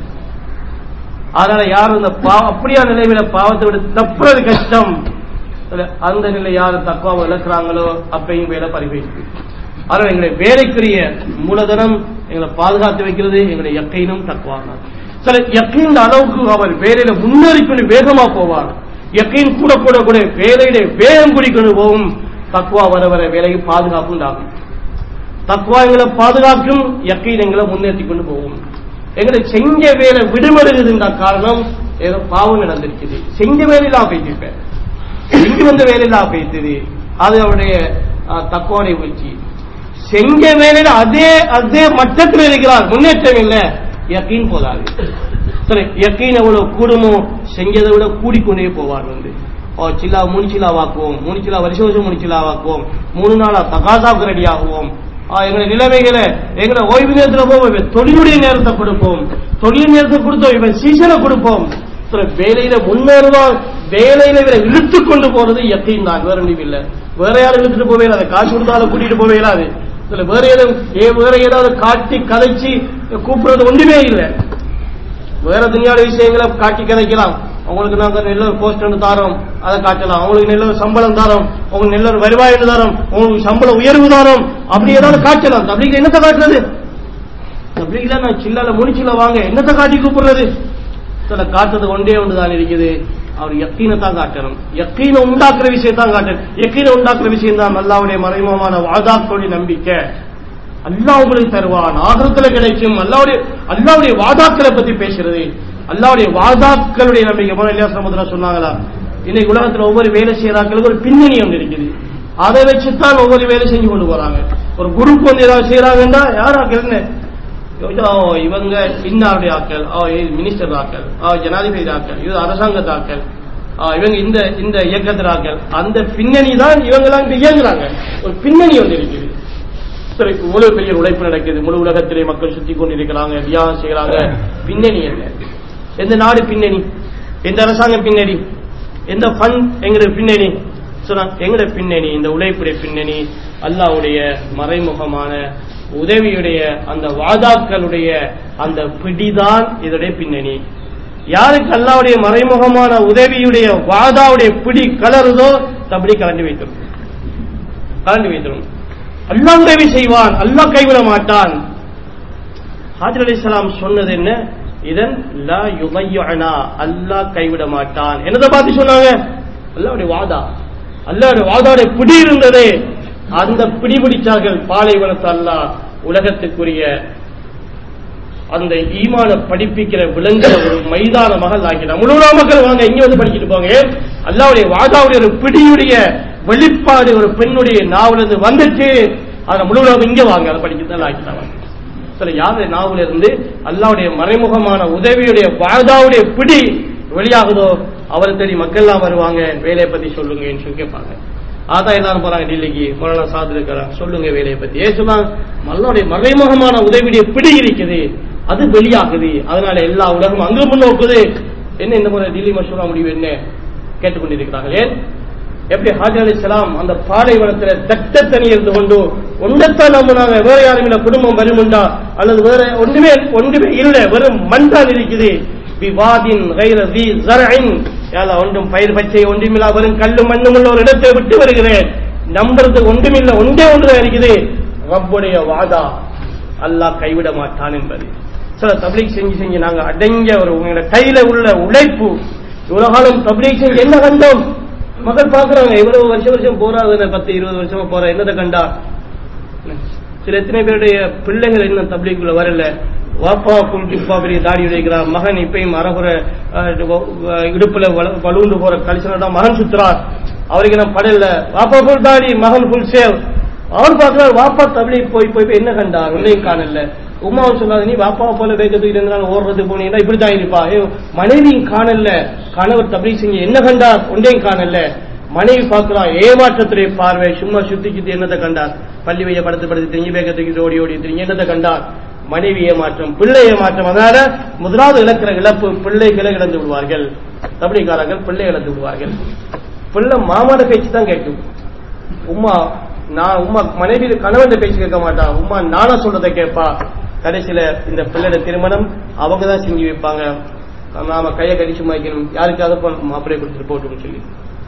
அதனால யாரும் இந்த பா- அப்படியா நிலைமையில பாவத்தை விட தப்புறது கஷ்டம் இல்ல, அந்த நிலை யாரு தக்குவாவை இழக்கிறாங்களோ அப்பையும் வேலை பறிவைக்கு அதனால எங்களுடைய வேலைக்குரிய மூலதனம் எங்களை பாதுகாத்து வைக்கிறது எங்களுடைய யக்கைனும் தக்குவாங்க சில யக்கையின் அளவுக்கு அவர் வேலையில முன்னேறி கொண்டு வேகமா போவார் யக்கையின் கூட கூட கூட வேலையில வேகம் குடிக்கொண்டு போகும் தக்குவா வர வர வேலைக்கு பாதுகாப்பு உண்டாகும் தக்குவா எங்களை பாதுகாக்கும் யக்கீன் எங்களை முன்னேற்றி கொண்டு போகும் எங்களை செஞ்ச வேலை விடுபடுகிறதுன்ற காரணம் ஏதோ பாவம் நடந்திருக்குது செஞ்ச வேலையிலாம் போயிட்டு செஞ்சு வந்த வேலையிலாம் போயிட்டது அது அவருடைய தக்குவானை வீழ்ச்சி செஞ்ச வேலையில அதே அதே மட்டத்தில் இருக்கிறார் முன்னேற்றம் இல்லை யக்கீன் போதாது சரி யக்கீன் எவ்வளவு கூடுமோ செஞ்சதை விட கூடிக்கொண்டே போவார் வந்து ஓ சில்லா மூணு சில்லாவாக்குவோம் மூணு சில்லா வருஷம் வருஷம் மூணு சில்லாவாக்குவோம் மூணு நாளா தகாசாவுக்கு ரெடி ஆகுவோம் ஆ, எங்களை நிலைமைகளை எங்களை ஓய்வு நேரத்தில் போவோம் இவன் தொழிலுடைய நேரத்தை கொடுப்போம் தொழில் நேரத்தை கொடுத்தோம் இவன் சீசனை கொடுப்போம் சில வேலையில முன்னேறுவான் வேலையில இவரை இழுத்து கொண்டு போறது யக்கீன் தான் வேற ஒன்றும் இல்ல வேற யாரும் இழுத்துட்டு போவே அதை காசு கொடுத்தாலும் கூட்டிட்டு போவே இல்லாது சில வேற ஏதாவது ஏ- வேற ஏதாவது காட்டி கதைச்சு கூப்பிடுறது ஒன்றுமே இல்லை வேற துணியாட விஷயங்களை காட்டி கிடைக்கலாம் உங்களுக்கு நாங்க நல்ல ஒரு போஸ்ட் ஒன்று தாரோம் அதை காட்டலாம் உங்களுக்கு நல்ல ஒரு சம்பளம் தாரோம் உங்களுக்கு நல்ல ஒரு வருவாய் ஒன்று தாரோம் உங்களுக்கு சம்பள உயர்வு தாரோம் அப்படி ஏதாவது காட்டலாம் தப்லீக் என்னத்தை காட்டுறது தப்லீக்ல நான் சில்லால முடிச்சில வாங்க என்னத்தை காட்டி கூப்பிடுறது சில காட்டுறது ஒன்றே ஒன்று தான் இருக்குது அவர் யக்கீனை தான் காட்டணும் யக்கீனை உண்டாக்குற விஷயத்தான் காட்டணும் யக்கீனை உண்டாக்குற விஷயம் தான் அல்லாவுடைய மறைமுகமான வாதாக்களுடைய நம்பிக்கை அல்லாஹ் உங்களுக்கு தருவான் ஆகிரத்துல கிடைக்கும் அல்லாவுடைய அல்லாவுடைய வாதாக்களை பத்தி பேசுறது அல்லாவுடைய வாதாக்களுடைய நம்பிக்கை போன இல்லையா சமுதிரா சொன்னாங்களா இன்னைக்கு உலகத்துல ஒவ்வொரு வேலை செய்யறாக்களுக்கு ஒரு பின்னணி ஒன்று இருக்குது அதை வச்சுதான் ஒவ்வொரு வேலை செஞ்சு கொண்டு போறாங்க ஒரு குரூப் வந்து ஏதாவது செய்யறாங்கன்னா யாராக்கள்னு யோசிச்சா, ஓ, இவங்க இன்னாருடைய ஆக்கள் ஓ இது மினிஸ்டர் ஆக்கள் ஓ ஜனாதிபதி ஆக்கள் இது அரசாங்கத்து ஆக்கள் ஆ, இவங்க இந்த இந்த இயக்கத்தில் ஆக்கள் அந்த பின்னணி தான் இவங்கெல்லாம் இப்ப இயங்குறாங்க ஒரு பின்னணி ஒன்று இருக்குது சரி இவ்வளவு பெரிய உழைப்பு நடக்குது முழு உலகத்திலே மக்கள் சுத்தி கொண்டிருக்கிறாங்க தியாகம் செய்யறாங்க பின்னணி என்ன எந்த நாடு பின்னணி எந்த அரசாங்கம் பின்னணி எந்த ஃபண்ட் எங்கட பின்னணி சொன்னாங்க எங்கட பின்னணி இந்த உழைப்புடைய பின்னணி அல்லாவுடைய மறைமுகமான உதவியுடைய அந்த வாதாக்களுடைய அந்த பிடிதான் இதோடைய பின்னணி யாருக்கு அல்லாவுடைய மறைமுகமான உதவியுடைய வாதாவுடைய பிடி கலருதோ தப்படி கலந்து வைத்திரும் கலந்து வைத்திரும் அல்லாஹ் உதவி செய்வான் அல்லாஹ் கைவிட மாட்டான் ஹாஜர் அலிஸ்லாம் சொன்னது என்ன இதன் லா யுகையனா அல்லாஹ் கைவிட மாட்டான் என்னதை பார்த்து சொன்னாங்க அல்லாவுடைய வாதா அல்லாவுடைய வாதாவுடைய பிடி இருந்தது அந்த பிடி பிடிச்சார்கள் பாலைவனத்து அல்லாஹ் உலகத்துக்குரிய அந்த ஈமான படிப்பிக்கிற விளங்குற ஒரு மைதானமாக ஆக்கினார் முழு மக்கள் வாங்க இங்க வந்து படிச்சுட்டு போங்க அல்லாவுடைய வாதாவுடைய ஒரு பிடியுடைய வெளிப்பாடு ஒரு பெண்ணுடைய நாவலிருந்து வந்துச்சு அதை முழு உலகம் இங்க வாங்க அதை படிக்கத்தான் ஆக்கிட்டாங்க சில யாருடைய நாவல இருந்து அல்லாவுடைய மறைமுகமான உதவியுடைய வாதாவுடைய பிடி வெளியாகுதோ அவரை தேடி மக்கள் எல்லாம் வருவாங்க வேலையை பத்தி சொல்லுங்கன்னு சொல்லி கேட்பாங்க அதான் எல்லாரும் போறாங்க டெல்லிக்கு மொழ சாது இருக்கிறாங்க சொல்லுங்க வேலையை பத்தி ஏன் சொன்னாங்க மல்லாவுடைய மறைமுகமான உதவியுடைய பிடி இருக்குது அது வெளியாகுது அதனால எல்லா உலகமும் அங்க முன்னோக்குது என்ன இந்த முறை டெல்லி மசூரா முடிவு என்ன கேட்டுக்கொண்டிருக்கிறார்கள் ஏன் எப்படி ஹாஜர் அலி சலாம் அந்த பாலைவனத்துல தட்ட தனி இருந்து கொண்டு ஒன்றத்தான் நம்பினாங்க வேற யாரும் இல்ல குடும்பம் வருமுண்டா அல்லது வேற ஒன்றுமே ஒன்றுமே இல்ல வெறும் மண் தான் இருக்குது விவாதின் கைர தி ஜரஇன் யாலா ஒன்றும் பயிர் பச்சை ஒன்றுமில்லா வெறும் கல்லு மண்ணும் உள்ள ஒரு இடத்தை விட்டு வருகிறேன் நம்புறது ஒன்றுமில்ல ஒன்றே ஒன்றுதான் இருக்குது ரப்புடைய வாதா அல்லாஹ் கைவிட மாட்டான் என்பது சில தப்லீக் செஞ்சு செஞ்சு நாங்க அடங்கிய ஒரு உங்களோட கையில உள்ள உழைப்பு இவ்வளவு காலம் தப்லீக் செஞ்சு என்ன கண்டோம் மக்கள் பாக்குறாங்க இவ்வளவு வருஷம் வருஷம் போறாது பத்து இருபது வருஷமா போற என்னதை கண்டா சில எத்தனை பேருடைய பிள்ளைகள் இன்னும் தப்லீக்குள்ள வரல வாப்பா குல்கிப்பா பெரிய தாடி உடைக்கிறார் மகன் இப்பயும் அரகுற இடுப்புல வள- வலுண்டு போற கலிசனோட மகன் சுத்துறார் அவருக்கு நான் படல வாப்பா ஃபுல் தாடி மகன் ஃபுல் சேவ் அவர் பார்க்கிறார் வாப்பா தப்லீக் போய் போய் போய் என்ன கண்டார் ஒன்னையும் காணல உமாவும் சொல்லாது நீ பாப்பாவை போல வேக தூக்கிட்டு இருந்தாலும் ஓடுறது போனீங்கன்னா இப்படித்தான் இருப்பா ஏ, மனைவியும் காணல கணவர் தபி செஞ்சு என்ன கண்டார் ஒன்றையும் காணல மனைவி பார்க்கலாம் ஏமாற்றத்துடைய பார்வை சும்மா சுத்தி சுத்தி என்னத்தை கண்டார் பள்ளி வைய படுத்து படுத்து திரும்பி வேக தூக்கிட்டு ஓடி ஓடி திரும்பி என்னத்தை கண்டார் மனைவி ஏமாற்றம் பிள்ளை ஏமாற்றம் அதனால முதலாவது இழக்கிற இழப்பு பிள்ளைகளை இழந்து விடுவார்கள் தபடிக்காரர்கள் பிள்ளை இழந்து விடுவார்கள் பிள்ளை மாமான பேச்சு தான் கேட்கும் உம்மா நான் உம்மா மனைவி கணவன் பேச்சு கேட்க மாட்டான் உம்மா நானா சொல்றதை கேட்பா கடைசியில இந்த பிள்ளையோட திருமணம் அவங்க தான் செஞ்சு வைப்பாங்க நாம கையை கடிச்சு மாய்க்கணும் யாருக்காவது மாப்பிள்ளை கொடுத்துட்டு போட்டுன்னு சொல்லி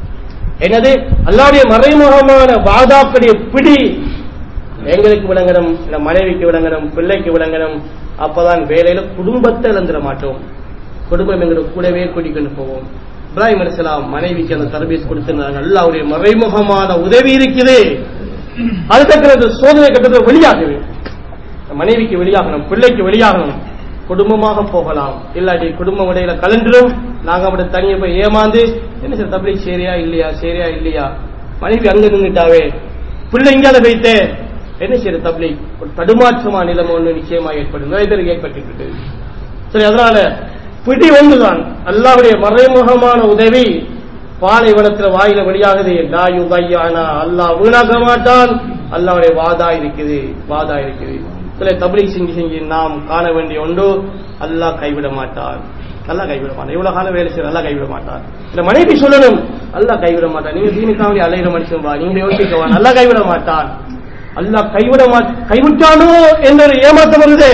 என்னது அல்லாவுடைய மறைமுகமான வாதாப்புடைய பிடி எங்களுக்கு விளங்கணும் இந்த மனைவிக்கு விளங்கணும் பிள்ளைக்கு விளங்கணும் அப்பதான் வேலையில குடும்பத்தை இழந்துட மாட்டோம் குடும்பம் எங்களோட கூடவே கூட்டிக்கொண்டு போவோம் இப்ராஹிம் அலிஸ்லாம் மனைவிக்கு அந்த தரபீஸ் கொடுத்திருந்தாங்க அல்லாவுடைய மறைமுகமான உதவி இருக்குது அதுக்கப்புறம் இந்த சோதனை கட்டத்தில் வெளியாகவே மனைவிக்கு வெளியாகணும் பிள்ளைக்கு வெளியாகணும் குடும்பமாக போகலாம் இல்லாட்டி குடும்பம் இடையில கலந்துரும் நாங்க அப்படி தனியா போய் ஏமாந்து என்ன சார் தப்பி சரியா இல்லையா சரியா இல்லையா மனைவி அங்க நின்றுட்டாவே பிள்ளை இங்கால வைத்தே என்ன செய்யற தப்ளி ஒரு தடுமாற்றமா நிலைமை ஒன்று நிச்சயமா ஏற்படும் நிறைய பேருக்கு ஏற்பட்டு சரி அதனால பிடி ஒன்றுதான் அல்லாவுடைய மறைமுகமான உதவி பாலைவனத்துல வாயில வெளியாகுது லா யுதையானா அல்லாஹ் வீணாக்க மாட்டான் அல்லாவுடைய வாதா இருக்குது வாதா இருக்குது சில தபிலி செஞ்சு செஞ்சு நாம் காண வேண்டிய ஒன்று அல்லாஹ் கைவிட மாட்டான் அல்லாஹ் கைவிட மாட்டான் இவ்வளவு காலம் வேலை செய்ய அல்லாஹ் கைவிட மாட்டான் இந்த மனைவி சொல்லணும் அல்லாஹ் கைவிட மாட்டான் நீங்க தீனுக்காவடி அலையிற மனுஷன் வா நீங்க யோசிக்கவா அல்லாஹ் கைவிட மாட்டான் அல்லாஹ் கைவிட மா கைவிட்டானோ என்ற ஒரு ஏமாற்றம் வருது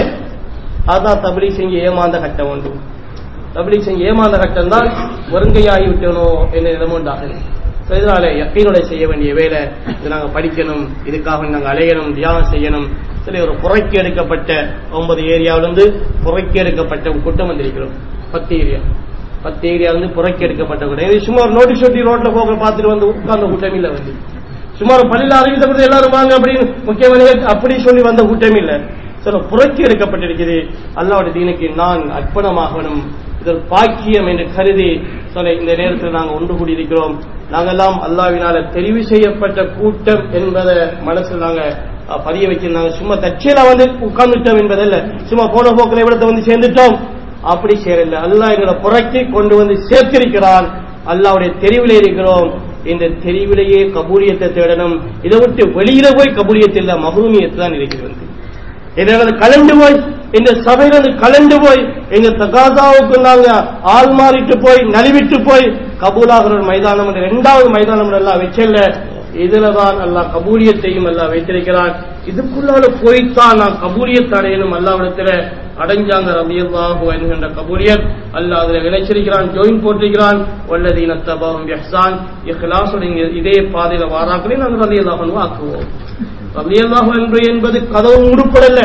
அதான் தபிலி செஞ்சு ஏமாந்த கட்டம் உண்டு தபிலி செஞ்சு ஏமாந்த கட்டம் தான் வருங்கையாகி விட்டனோ என்ற நிலைமை உண்டாகுது So, இதனால யக்கீனோட செய்ய வேண்டிய வேலை இது நாங்க படிக்கணும் இதுக்காக நாங்க அலையணும் தியானம் செய்யணும் சரி ஒரு புறக்கி எடுக்கப்பட்ட ஒன்பது ஏரியாவிலிருந்து புறக்கி எடுக்கப்பட்ட ஒரு கூட்டம் வந்திருக்கிறோம் பத்து ஏரியா பத்து ஏரியா வந்து புறக்கி எடுக்கப்பட்ட கூட்டம் இது சும்மா ஒரு நோட்டீஸ் ஒட்டி ரோட்ல போக பார்த்துட்டு வந்து உட்கார்ந்த கூட்டம் இல்ல வந்து சும்மா ஒரு பள்ளியில் அறிவித்த எல்லாரும் வாங்க அப்படின்னு முக்கியமான அப்படி சொல்லி வந்த கூட்டம் இல்ல சில புரட்சி எடுக்கப்பட்டிருக்குது அல்லாவுடைய தீனுக்கு நான் அர்ப்பணமாகணும் இது ஒரு பாக்கியம் என்று கருதி சொல்ல இந்த நேரத்தில் நாங்கள் ஒன்று கூடியிருக்கிறோம் நாங்கெல்லாம் அல்லாவினால தெரிவு செய்யப்பட்ட கூட்டம் என்பதை மனசில் நாங்க அஹ், பதிய வச்சிருந்தாங்க சும்மா தற்செயலா வந்து உட்கார்ந்துட்டோம் என்பதல்ல சும்மா போன போக்கில் இவிடத்தை வந்து சேர்ந்துட்டோம் அப்படி சேரல அல்லாஹ் எங்களை புறக்கி கொண்டு வந்து சேர்த்திருக்கிறான் அல்லாவுடைய தெரிவிலே இருக்கிறோம் இந்த தெரிவிலேயே கபூலியத்தை தேடணும் இதை விட்டு வெளியில போய் கபூலியத்தில் இல்ல மகரூமியத்து தான் இருக்கிறது இதனால கலந்து போய் இந்த சபையிலிருந்து கலந்து போய் எங்க தகாதாவுக்கு நாங்க ஆள் மாறிட்டு போய் நலிவிட்டு போய் கபூலாகிற ஒரு மைதானம் என்ற இரண்டாவது மைதானம் எல்லாம் வச்சல்ல இதுலதான் அல்லாஹ் கபூலியத்தையும் எல்லாம் வைத்திருக்கிறான் இதுக்குள்ளால போய்த்தான் நான் கபூலியத்தை அடையணும் அல்லாவிடத்துல அடைஞ்சாங்க ரபியல்லாஹு என்கின்ற கபூலியத் அல்லாஹ் அதுல விளைச்சிருக்கிறான் ஜோயின் போட்டிருக்கிறான் வல்லதீன தபாவும் இஹ்சான் இஹ்லாஸுடைய இதே பாதையில வாராக்களே நாங்கள் ரலியல்லாஹு ஆக்குவோம் ரலியல்லாஹு என்று என்பது கதவு மூடப்படல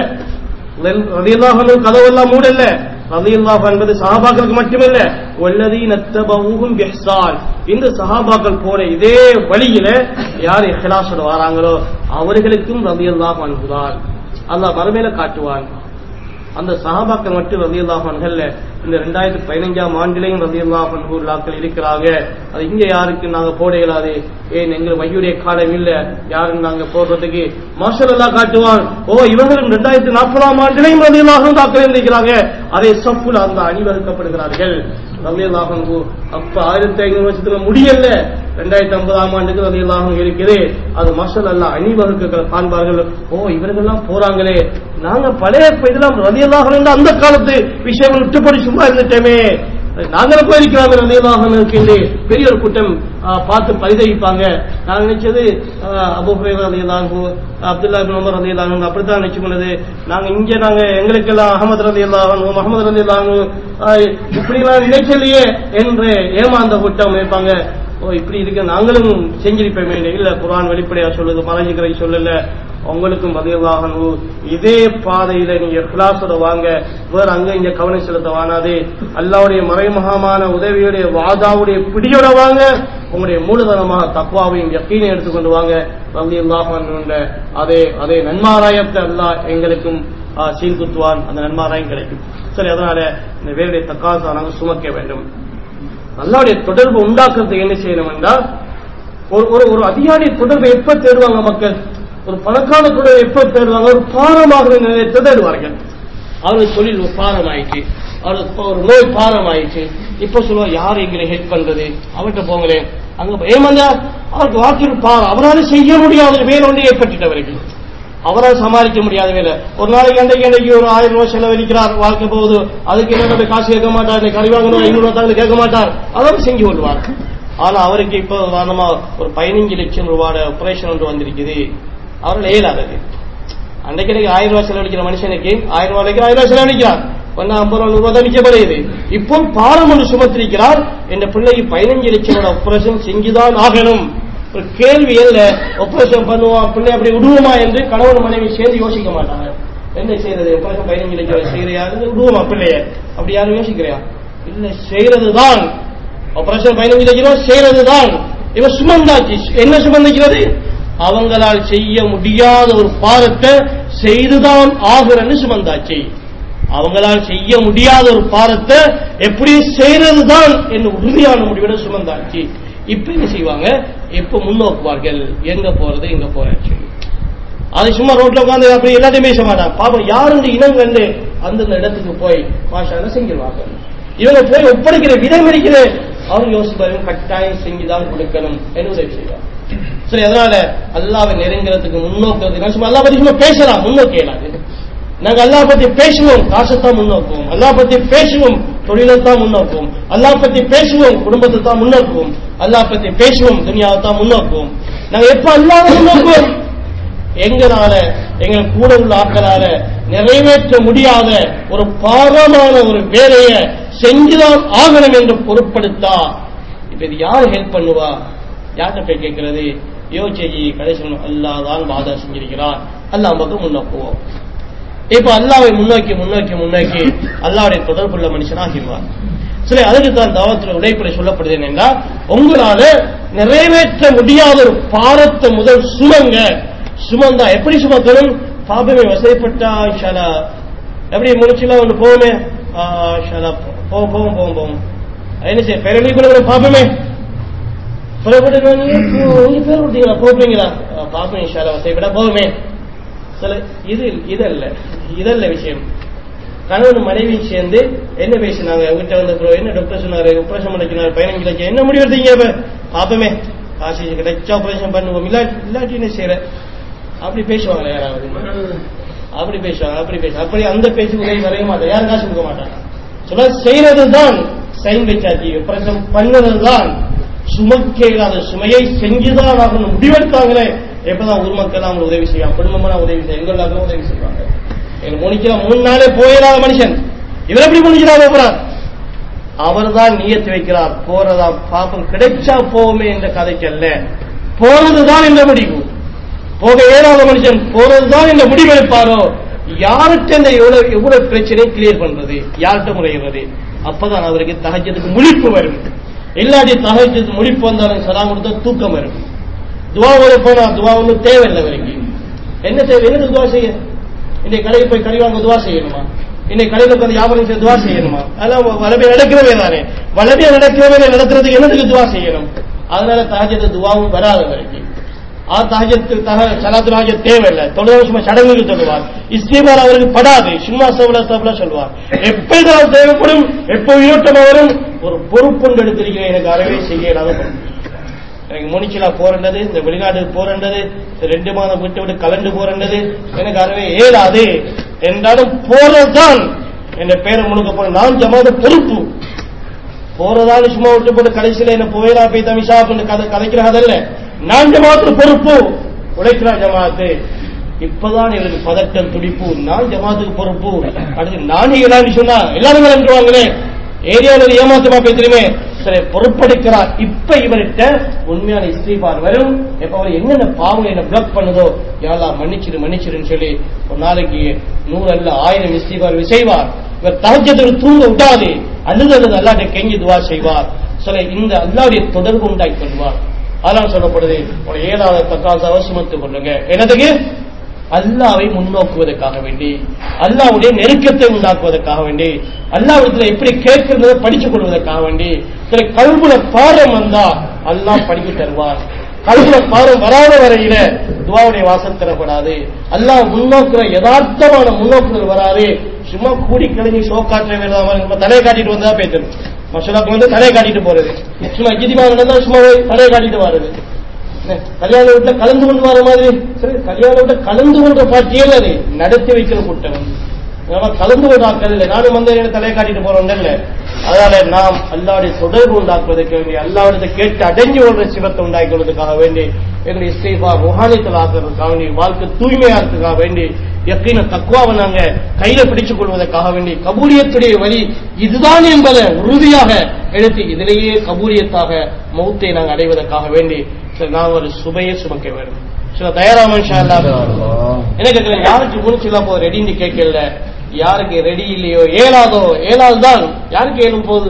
ரலியல்லாஹு கதவெல்லாம் மூடல்ல ரலியல்லாஹு என்பது சஹாபாக்களுக்கு மட்டுமல்ல வல்லதீன தபவுஹும் பிஹ்சான் இந்த சஹாபாக்கள் போற இதே வழியில யார் இஹ்லாஸோட வராங்களோ அவர்களுக்கும் ரலியல்லாஹு அன்ஹுதான் அல்லாஹ் மறுமையில காட்டுவான் அந்த சஹாபாக்கள் மட்டும் ரலியல்லாஹன்கள்ல இந்த ரெண்டாயிரத்தி பதினஞ்சாம் ஆண்டிலையும் ரலியல்லாஹன்ஹூர்லாக்கள் இருக்கிறாங்க அது இங்க யாருக்கு நாங்க போட இயலாது ஏன் எங்களுக்கு வையுடைய காலம் இல்ல யாரும் நாங்க போடுறதுக்கு மார்ஷல் எல்லாம் காட்டுவான் ஓ இவங்களும் ரெண்டாயிரத்தி நாற்பதாம் ஆண்டிலையும் ரலியல்லாஹன் தாக்கல் இருக்கிறாங்க அதே சப்புல அந்த அணிவகுக்கப்படுகிறார்கள் ரலியல்லாஹன்ஹூ அப்ப ஆயிரத்தி ஐநூறு வருஷத்துல முடியல ரெண்டாயிரத்தி ஐம்பதாம் ஆண்டுக்கு ரலியல்லாஹன் இருக்குது அது மார்ஷல் எல்லாம் அணிவகுக்க காண்பார்கள் ஓ இவர்கள்லாம் போறாங்களே நாங்க பழைய இதெல்லாம் ரலியல்லாஹன் அந்த காலத்து விஷயங்கள் விட்டுப்படி சும்மா இருந்துட்டோமே நாங்களும் போயிருக்கிறோம் ரலியல்லாஹன் இருக்கு பெரிய ஒரு கூட்டம் ஆ, பார்த்து பரிதவிப்பாங்க நான் நினைச்சது அபுஹுரேரா ரலியல்லாஹு அப்துல்லா இப்னு உமர் ரலியல்லாஹு அப்படித்தான் நினைச்சு கொண்டது நாங்க இங்க நாங்க எங்களுக்கெல்லாம் அகமது ரலியல்லாஹு முகமது ரலியல்லாஹு இப்படி எல்லாம் நினைச்சலையே என்று ஏமாந்த கூட்டம் இருப்பாங்க ஓ இப்படி இருக்கு நாங்களும் செஞ்சிருப்போமே இல்ல குர்ஆன் வெளிப்படையா சொல்லுது மறைஞ்சிக்கிறை சொல்லல உங்களுக்கும் பதிவாகணும் இதே பாதையில நீங்க கிளாஸோட வாங்க வேற அங்க இங்க கவனம் செலுத்த வானாதே அல்லாவுடைய மறைமுகமான உதவியுடைய வாதாவுடைய பிடியோட வாங்க உங்களுடைய மூலதனமாக தக்குவாவையும் யக்கீனை எடுத்துக்கொண்டு வாங்க ரவி அல்லாஹ் அதே அதே நன்மாராயத்தை அல்லாஹ் எங்களுக்கும் ஆ, சீர்குத்துவான் அந்த நன்மாராயம் கிடைக்கும் சரி அதனால இந்த வேருடைய தக்காசா நாங்கள் சுமக்க வேண்டும் அல்லாவுடைய தொடர்பு உண்டாக்குறதுக்கு என்ன செய்யணும் என்றால் ஒரு ஒரு ஒரு அதிகாரி தொடர்பை எப்ப தேடுவாங்க மக்கள் ஒரு பணக்கார தொடர்பை எப்ப தேடுவாங்க ஒரு பாரமாக நிலையத்தை தேடுவார்கள் அவருக்கு தொழில் ஒரு பாரம் ஆயிடுச்சு அவருக்கு ஒரு நோய் பாரம் ஆயிடுச்சு இப்ப சொல்லுவார் யார் எங்களை ஹெல்ப் பண்றது அவர்கிட்ட போங்களேன் அங்க போ- ஏமாந்தா அவருக்கு வாழ்க்கையில் பாரம் அவரால் செய்ய முடியாத ஒரு வேலை ஒன்று ஏற்பட்டுட்டவருக்கு அவரால் சமாளிக்க முடியாத வேலை ஒரு நாளைக்கு அன்றைக்கு அன்றைக்கு ஒரு ஆயிரம் ரூபாய் செலவழிக்கிறார் வாழ்க்கை போகுது அதுக்கு என்ன காசு கேட்க மாட்டார் இன்னைக்கு கறி வாங்கணும் ஐநூறு ரூபாய் தாங்க கேட்க மாட்டார் அதான் செஞ்சு கொள்வார் ஆனா அவருக்கு இப்ப உதாரணமா ஒரு பதினஞ்சு லட்சம் ரூபாய் ஆபரேஷன் ஒன்று வந்திருக்குது அவரால் இயலாதது அன்றைக்கு எனக்கு ஆயிரம் ரூபாய் செலவழிக்கிற மனுஷனுக்கு ஆயிரம் ரூபாய்க்கு ஆயிரம் ரூபாய் செலவழிக்கிறார் கொஞ்சம் ஐம்பது ரூபா நூறு ரூபாய் தான் மிச்சப்படுகிறது இப்போ பாரம் ஒன்று சுமத்திருக்கிறார் என்ற பிள்ளைக்கு பதினஞ்சு லட்சம் ரூபாய் ஆபரேஷன் செஞ்சுதான் ஆகணும் ஒரு கேள்வி இல்ல ஆபரேஷன் பண்ணுவோம் பிள்ளை அப்படி விடுவோமா என்று கணவன் மனைவி சேர்ந்து யோசிக்க மாட்டாங்க என்ன செய்யறது ஆபரேஷன் பதினஞ்சு லட்சம் ரூபாய் செய்யறியாது விடுவோமா பிள்ளைய அப்படி யாரும் யோசிக்கிறியா இல்ல செய்யறதுதான் ஆபரேஷன் பதினஞ்சு லட்சம் ரூபாய் செய்யறதுதான் இவன் சுமந்தாச்சு என்ன சுமந்திக்கிறது அவங்களால் செய்ய முடியாத ஒரு பாரத்தை செய்துதான் ஆகுறன்னு சுமந்தாச்சு அவங்களால் செய்ய முடியாத ஒரு பாரத்தை எப்படி செய்யறதுதான் என்று உறுதியான முடிவோட சுமந்தாச்சு இப்ப என்ன செய்வாங்க எப்ப முன்னோக்குவார்கள் எங்க போறது எங்க போறேன்னு சொல்லி அது சும்மா ரோட்ல உட்காந்து அப்படி எல்லாத்தையும் பேச மாட்டாங்க பாப்போம் யாருடைய இனம் கண்டு அந்தந்த இடத்துக்கு போய் மாஷால செஞ்சிருவாங்க இவங்க போய் ஒப்படைக்கிற விதம் இருக்கிற அவங்க யோசிப்பாரு கட்டாயம் செஞ்சுதான் கொடுக்கணும் என்று உதவி செய்வாங்க சரி அதனால அல்லாவை நெருங்கிறதுக்கு முன்னோக்கிறது நான் சும்மா அல்லா பத்தி சும்மா பேசலாம் முன்னோக்கி இயலாது நாங்க அல்லா பத்தி பேசுவோம் காசைத்தான் முன்னோக்குவோம் அல்லா பத்தி பேசுவோம் தொழிலைத்தான் முன்னோக்குவோம் அல்லா பத்தி பேசுவோம் குடும்பத்தை தான் முன்னோக்குவோம் அல்லா பத்தி பேசுவோம் துனியாவை தான் முன்னோக்குவோம் நாங்க எப்ப அல்லாவை முன்னோக்குவோம் எங்களால எங்கள் கூட உள்ள ஆட்களால நிறைவேற்ற முடியாத ஒரு பாரமான ஒரு வேலையை செஞ்சுதான் ஆகணும் என்று பொருட்படுத்தா இப்ப இது யார் ஹெல்ப் பண்ணுவா யார்கிட்ட போய் கேட்கிறது யோசிச்சு கடைசி அல்லாஹ் தான் பாதா செஞ்சிருக்கிறார் அல்லாஹ் பக்கம் முன்னோக்குவோம் இப்ப அல்லாவை முன்னோக்கி முன்னோக்கி முன்னோக்கி அல்லாவுடைய தொடர்புள்ள மனுஷனாகிடுவார் சரி அதுக்கு தான் தவத்தில் உழைப்புல சொல்லப்படுது என்னன்னா உங்களால நிறைவேற்ற முடியாத ஒரு பாரத்தை முதல் சுமங்க சுமந்தா எப்படி சுமக்கணும் பாபமே வசதிப்பட்டா ஷாலா எப்படி முடிச்சுலாம் ஒன்று போவோமே ஆ, ஷாலா போவோம் போவோம் போவோம் போவோம் என்ன செய்ய பிறவி கூட பாப்பமே புறப்பட்டு உங்க பேர் கொடுத்தீங்களா போப்பீங்களா பாப்பேன் ஷாலா வசதிப்பட்டா போவோமே சில இது இதல்ல இதல்ல விஷயம் கணவன் மனைவி சேர்ந்து என்ன பேசினாங்க உங்ககிட்ட வந்து bro, என்ன டாக்டர் சொன்னாரு ஆபரேஷன் பண்ணிக்கிறாரு பதினஞ்சு லட்சம் என்ன முடிவு எடுத்தீங்க இப்ப பாப்பமே காசு கிடைச்சா ஆபரேஷன் பண்ணுவோம் இல்லாட்டி இல்லாட்டி என்ன செய்யற அப்படி பேசுவாங்களா யாராவது அப்படி பேசுவாங்க அப்படி பேசுவாங்க அப்படி அந்த பேச்சு உதவி வரைய மாட்டாங்க யாரும் காசு கொடுக்க மாட்டாங்க சொல்ல செய்யறது தான் சைன் வச்சாச்சு ஆபரேஷன் பண்ணது தான் சுமக்க இல்லாத சுமையை செஞ்சுதான் ஆகணும் முடிவெடுத்தாங்களே எப்பதான் ஊர் மக்கள் அவங்க உதவி செய்யும் குடும்பமான உதவி செய்யும் எங்கெல்லாம் உதவி செய்வாங்க எங்க முடிக்கலாம் மூணு நாளே போயிடாத மனுஷன் இவர் எப்படி முடிக்கிறார் போறார் அவர் தான் நியத்து வைக்கிறார் போறதா பாப்பம் கிடைச்சா போவோமே என்ற கதைக்கு அல்ல போறதுதான் இந்த முடிவு போக ஏறாத மனுஷன் போறதுதான் இந்த முடிவு எடுப்பாரோ யார்கிட்ட இந்த எவ்வளவு எவ்வளவு பிரச்சனையை கிளியர் பண்றது யார்கிட்ட முறையிடுறது அப்பதான் அவருக்கு தகஜத்துக்கு முழிப்பு வரும் இல்லாட்டி தகஜத்துக்கு முழிப்பு வந்தாலும் சலாம் கொடுத்தா தூக்கம் வரும் துவாவோட போனா துவா ஒன்றும் தேவையில்லை அவருக்கு என்ன தேவை என்ன துவா செய்ய இன்னைக்கு கடைக்கு போய் கறி வாங்க துவா செய்யணுமா இன்னைக்கு கடையில் உட்காந்து வியாபாரம் செய்ய துவா செய்யணுமா அதெல்லாம் வளமையா நடக்கிறவே தானே வளமையா நடக்கிறவே நடத்துறதுக்கு என்னதுக்கு துவா செய்யணும் அதனால தகஜத்து துவாவும் வராத வரைக்கும் ஆ தஹஜத்து தஹ சலாத்து ராஜ தேவையில்லை தொழுவது சும்மா சடங்குக்கு சொல்லுவார் இஸ்தீபார் அவருக்கு படாது சும்மா சவல தவல சொல்லுவார் எப்ப இதெல்லாம் தேவைப்படும் எப்போ உயிரோட்டம் வரும் ஒரு பொறுப்புண்டு எடுத்திருக்கிறேன் எனக்கு அறவே செய்ய இல்லாத பொறுப்பு. எனக்கு முனிச்சிலா போறண்டது இந்த வெளிநாட்டுக்கு போறண்டது இந்த ரெண்டு மாதம் விட்டு விட்டு கலண்டு போறண்டது எனக்கு அறவே ஏலாது என்றாலும் போறதுதான் என் பேரை முழுக்க போற நான் ஜமாத பொறுப்பு போறதால சும்மா விட்டு போட்டு கடைசியில என்ன போயிடா போய் தமிஷா அப்படின்னு கதை கதைக்கிறாதல்ல நான் ஜமாத்து பொறுப்பு உழைக்கிறா ஜமாத்து இப்பதான் எனக்கு பதட்டம் துடிப்பு நான் ஜமாத்துக்கு பொறுப்பு அடுத்து நானே எல்லாரும் சொன்னா எல்லாரும் விளங்குவாங்களே ஏரியாவில் ஏமாத்தமா பேசுறமே சரி பொறுப்பெடுக்கிறார் இப்ப இவர்கிட்ட உண்மையான இஸ்திபார் வரும் எப்ப அவர் என்னென்ன பாவம் என்ன பிளாக் பண்ணுதோ யாரெல்லாம் மன்னிச்சிரு மன்னிச்சிருன்னு சொல்லி ஒரு நாளைக்கு நூறு அல்ல ஆயிரம் இஸ்திபார் செய்வார் இவர் தகஜத்துக்கு தூங்க விட்டாது அல்லது அல்லது அல்லாட்ட கெஞ்சி துவா செய்வார் சில இந்த அல்லாவுடைய தொடர்பு உண்டாக்கி கொள்வார் அதெல்லாம் சொல்லப்படுது ஒரு ஏழாவது தக்காசாவை சுமத்துக் கொள்ளுங்க என்னதுக்கு அல்லாவை முன்னோக்குவதற்காக வேண்டி அல்லாவுடைய நெருக்கத்தை உண்டாக்குவதற்காக வேண்டி அல்லாவிடத்துல எப்படி கேட்கிறத படித்துக் கொள்வதற்காக வேண்டி சில கல்புல பாடம் வந்தா அல்லாஹ் படிக்க தருவார் கல்வில பாரம் வராத வரையில துவாவுடைய வாசல் தரப்படாது அல்லாஹ் முன்னோக்குற யதார்த்தமான முன்னோக்குதல் வராது சும்மா கூடி கிளம்பி ஷோ காட்டுற வேலை நம்ம தலையை காட்டிட்டு வந்தா பேசணும் மசலாக்கு வந்து தலையை காட்டிட்டு போறது சும்மா இஜிதிமா நடந்தா சும்மா போய் தலையை காட்டிட்டு வர்றது என்ன, கல்யாண வீட்டுல கலந்து கொண்டு வர மாதிரி சரி கல்யாண வீட்டுல கலந்து கொண்ட பாட்டியல் அது நடத்தி வைக்கிற கூட்டம் நம்ம கலந்து கொண்டாக்கள் இல்லை நானும் வந்து என்ன தலையை காட்டிட்டு போறோம் இல்ல அதனால நாம் அல்லாவுடைய தொடர்பு உண்டாக்குவதற்கு வேண்டி அல்லாவிடத்தை கேட்டு அடைஞ்சு கொள்ற சிவத்தை உண்டாக்கி கொள்வதற்காக வேண்டி எங்களுடைய இஸ்தேஃபா முகானித்தல் ஆக்குறதுக்காக வேண்டி வாழ்க்கை தூய்மையாகிறதுக்காக வேண்டி யக்கீன தக்குவாவை நாங்க கையில பிடிச்சுக் கொள்வதற்காக வேண்டி கபூலியத்துடைய வழி இதுதான் என்பதை உறுதியாக எடுத்து இதிலேயே கபூலியத்தாக மௌத்தை நாங்கள் அடைவதற்காக வேண்டி சரி நான் ஒரு சுமையை சுமக்க வேண்டும் சில தயாராமன் ஷா என்ன கேட்கிறேன் யாருக்கு முடிச்சுல போ ரெடின்னு கேட்கல யாருக்கு ரெடி இல்லையோ ஏழாதோ ஏழாவது தான் யாருக்கு ஏழும் போகுது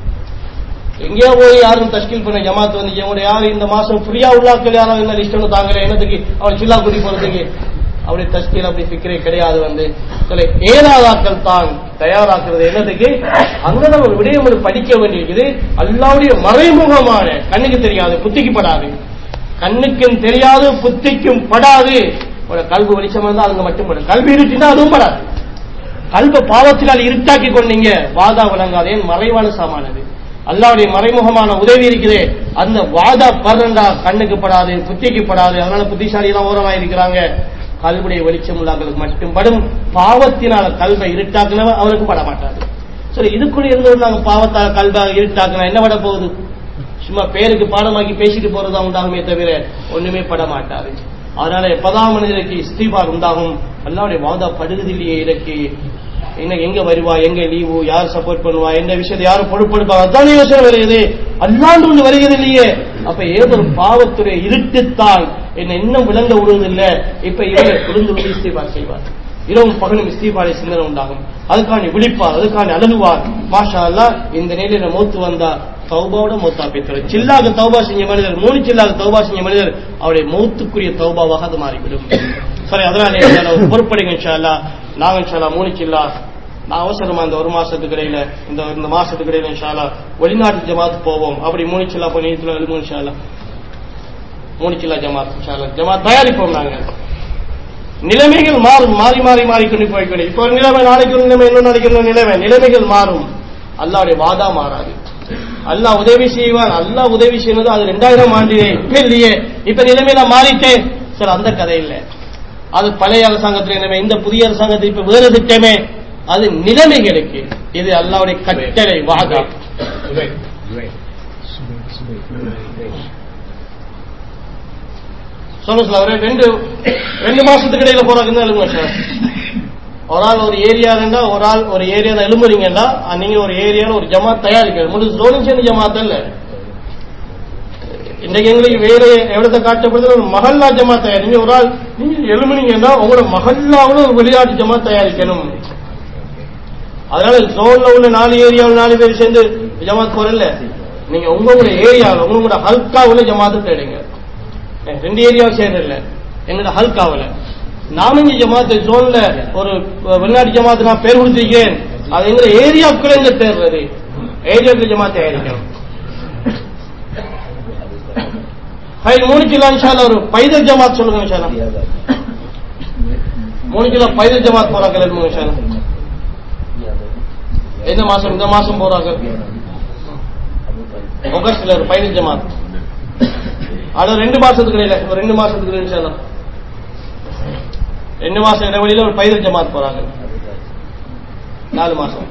எங்கேயோ போய் யாரும் தஷ்கில் பண்ண ஜமாத் வந்து இவங்க யாரு இந்த மாசம் ஃப்ரீயா உள்ளாக்கள் யாரும் என்ன லிஸ்ட் ஒன்று தாங்கல என்னத்துக்கு அவள் சில்லா குடி போறதுக்கு அப்படி தஷ்கில் அப்படி ஃபிக்ரே கிடையாது வந்து சில ஏழாதாக்கள் தான் தயாராக்குறது என்னதுக்கு அங்கதான் ஒரு விடயம் ஒன்று படிக்க வேண்டியிருக்குது அல்லாவுடைய மறைமுகமான கண்ணுக்கு தெரியாது புத்திக்கு படாது கண்ணுக்கும் தெரியாது புத்திக்கும் படாது ஒரு கல்வி வெளிச்சம் இருந்தால் அதுங்க மட்டும் படும் கல்வி இருட்டினா அதுவும் படாது கல்வ பாவத்தினால் இருட்டாக்கி கொண்டீங்க வாதா விளங்காது ஏன் மறைவான சாமானது அல்லாவுடைய மறைமுகமான உதவி இருக்குதே அந்த வாதா பர்றண்டா கண்ணுக்கு படாது புத்திக்கு படாது அதனால புத்திசாலி எல்லாம் ஓரமாக இருக்கிறாங்க கல்வுடைய வெளிச்சம் உள்ளாங்களுக்கு மட்டும் படும் பாவத்தினால கல்வை இருட்டாக்குனவன் அவனுக்கு பட மாட்டாது சரி இதுக்குள்ள இருந்து நாங்க பாவத்தால் கல்வா இருட்டாக்குனா என்ன பட போகுது சும்மா பேருக்கு பாடமாக்கி பேசிட்டு போறதா உண்டாகுமே தவிர ஒண்ணுமே பட மாட்டாது அதனால எப்பதான் மனிதருக்கு இஸ்திபார் உண்டாகும் அல்லாவுடைய வாதா படுகுதிலேயே இறக்கி என்ன எங்க வருவா எங்க லீவு யார் சப்போர்ட் பண்ணுவா எந்த விஷயத்தை யாரும் பொறுப்படுப்பா அதான யோசனை வருகிறது அல்லாண்டு ஒன்று வருகிறது இல்லையே அப்ப ஏதோ ஒரு பாவத்துறை இருட்டுத்தான் என்ன இன்னும் விளங்க விடுவதில்லை இப்ப இவங்க குழுந்து இஸ்திபார் செய்வார் இரவும் பகலும் இஸ்திபாரை சிந்தனை உண்டாகும் அதுக்காண்டி விழிப்பார் அதுக்காண்டி அழுகுவார் மாஷா அல்லா இந்த நிலையில மூத்து வந்தா தௌபாவோட மௌத்தா பேசுறார் சில்லாக தௌபா செஞ்ச மனிதர் மூணு சில்லாக தௌபா செஞ்ச மனிதர் அவருடைய மௌத்துக்குரிய தௌபாவாக அது மாறிவிடும் சரி அதனால இன்ஷா அல்லாஹ் பொறுப்படைங்க இன்ஷா அல்லாஹ் நாங்க இன்ஷா அல்லாஹ் மூணு சில்லா நான் அவசரமா இந்த ஒரு மாசத்துக்கு இடையில இந்த இந்த மாசத்துக்கு இடையில இன்ஷா அல்லாஹ் வெளிநாட்டு ஜமாத் போவோம் அப்படி மூணு சில்லா போய் நீத்துல எழுமு இன்ஷா அல்லாஹ் மூணு சில்லா ஜமாத் இன்ஷா அல்லாஹ் ஜமாத் தயாரிப்போம் நாங்க நிலைமைகள் மாறும் மாறி மாறி மாறிக்கொண்டு போய்க்கொண்டு இப்போ ஒரு நிலைமை நாளைக்கு ஒரு நிலைமை இன்னும் நாளைக்கு ஒரு நிலைமை நிலைமைகள் மாறும் அல்லாவுடைய வாதா மாறாது அல்லாஹ் உதவி செய்வான் அல்லாஹ் உதவி செய்யறது அது ரெண்டாயிரம் ஆண்டிலே இப்ப இல்லையே இப்ப நிலைமையில மாறிட்டேன் சார் அந்த கதை இல்லை அது பழைய அரசாங்கத்தில் நிலைமை இந்த புதிய அரசாங்கத்தில் இப்ப வேறு திட்டமே அது நிலைமைகளுக்கு இது அல்லாவுடைய கட்டளை வாதா சொல்ல சார் ஒரு ரெண்டு ரெண்டு மாசத்துக்கு இடையில போறாங்க எழுங்க சார் ஒரு ஆள் ஒரு ஏரியா இருந்தா ஒரு ஆள் ஒரு ஏரியால எழும்புறீங்கன்னா நீங்க ஒரு ஏரியால ஒரு ஜமாத் தயாரிக்கிறது முழு ஜோனிங் சேர்ந்து ஜமாத் இல்ல இன்றைக்கு எங்களுக்கு வேற எவ்வளவு காட்டப்படுது ஒரு மகல்லா ஜமாத் தயார் நீங்க ஒரு ஆள் நீங்க எழும்புனீங்கன்னா உங்களோட மகல்லாவில் ஒரு வெளிநாட்டு ஜமாத் தயாரிக்கணும் அதனால ஜோன்ல உள்ள நாலு ஏரியாவில் நாலு பேர் சேர்ந்து ஜமாத் போறல நீங்க உங்களோட ஏரியாவில் உங்களோட ஹல்காவில் ஜமாத்து தேடுங்க ரெண்டு ஏரியாவும் சேர்றதில்ல எங்களோட ஹல்காவில் நாம இங்க ஜமாத்து ஜோன்ல ஒரு வெளிநாட்டு ஜமாத்து நான் பேர் கொடுத்திருக்கேன் அது எங்க ஏரியாவுக்குள்ள எங்க தேர்றது ஏரியாவுக்கு ஜமாத்து தயாரிக்கணும் ஹை மூணு கிலோ இன்ஷால்ல ஒரு பைதல் ஜமாத் சொல்லுங்க இன்ஷால்லா மூணு கிலோ பைதல் ஜமாத் போறாங்க எழுதுங்க இன்ஷால்லா எந்த மாசம் இந்த மாசம் போறாங்க ஆகஸ்ட்ல ஒரு பைதல் ஜமாத் அது ரெண்டு மாசத்துக்கு இடையில ஒரு ரெண்டு மாசத்துக்கு இடையில இன்ஷால்லா ரெண்டு மாசம் இடைவெளியில ஒரு பைதல் ஜமாத் போறாங்க நாலு மாசம்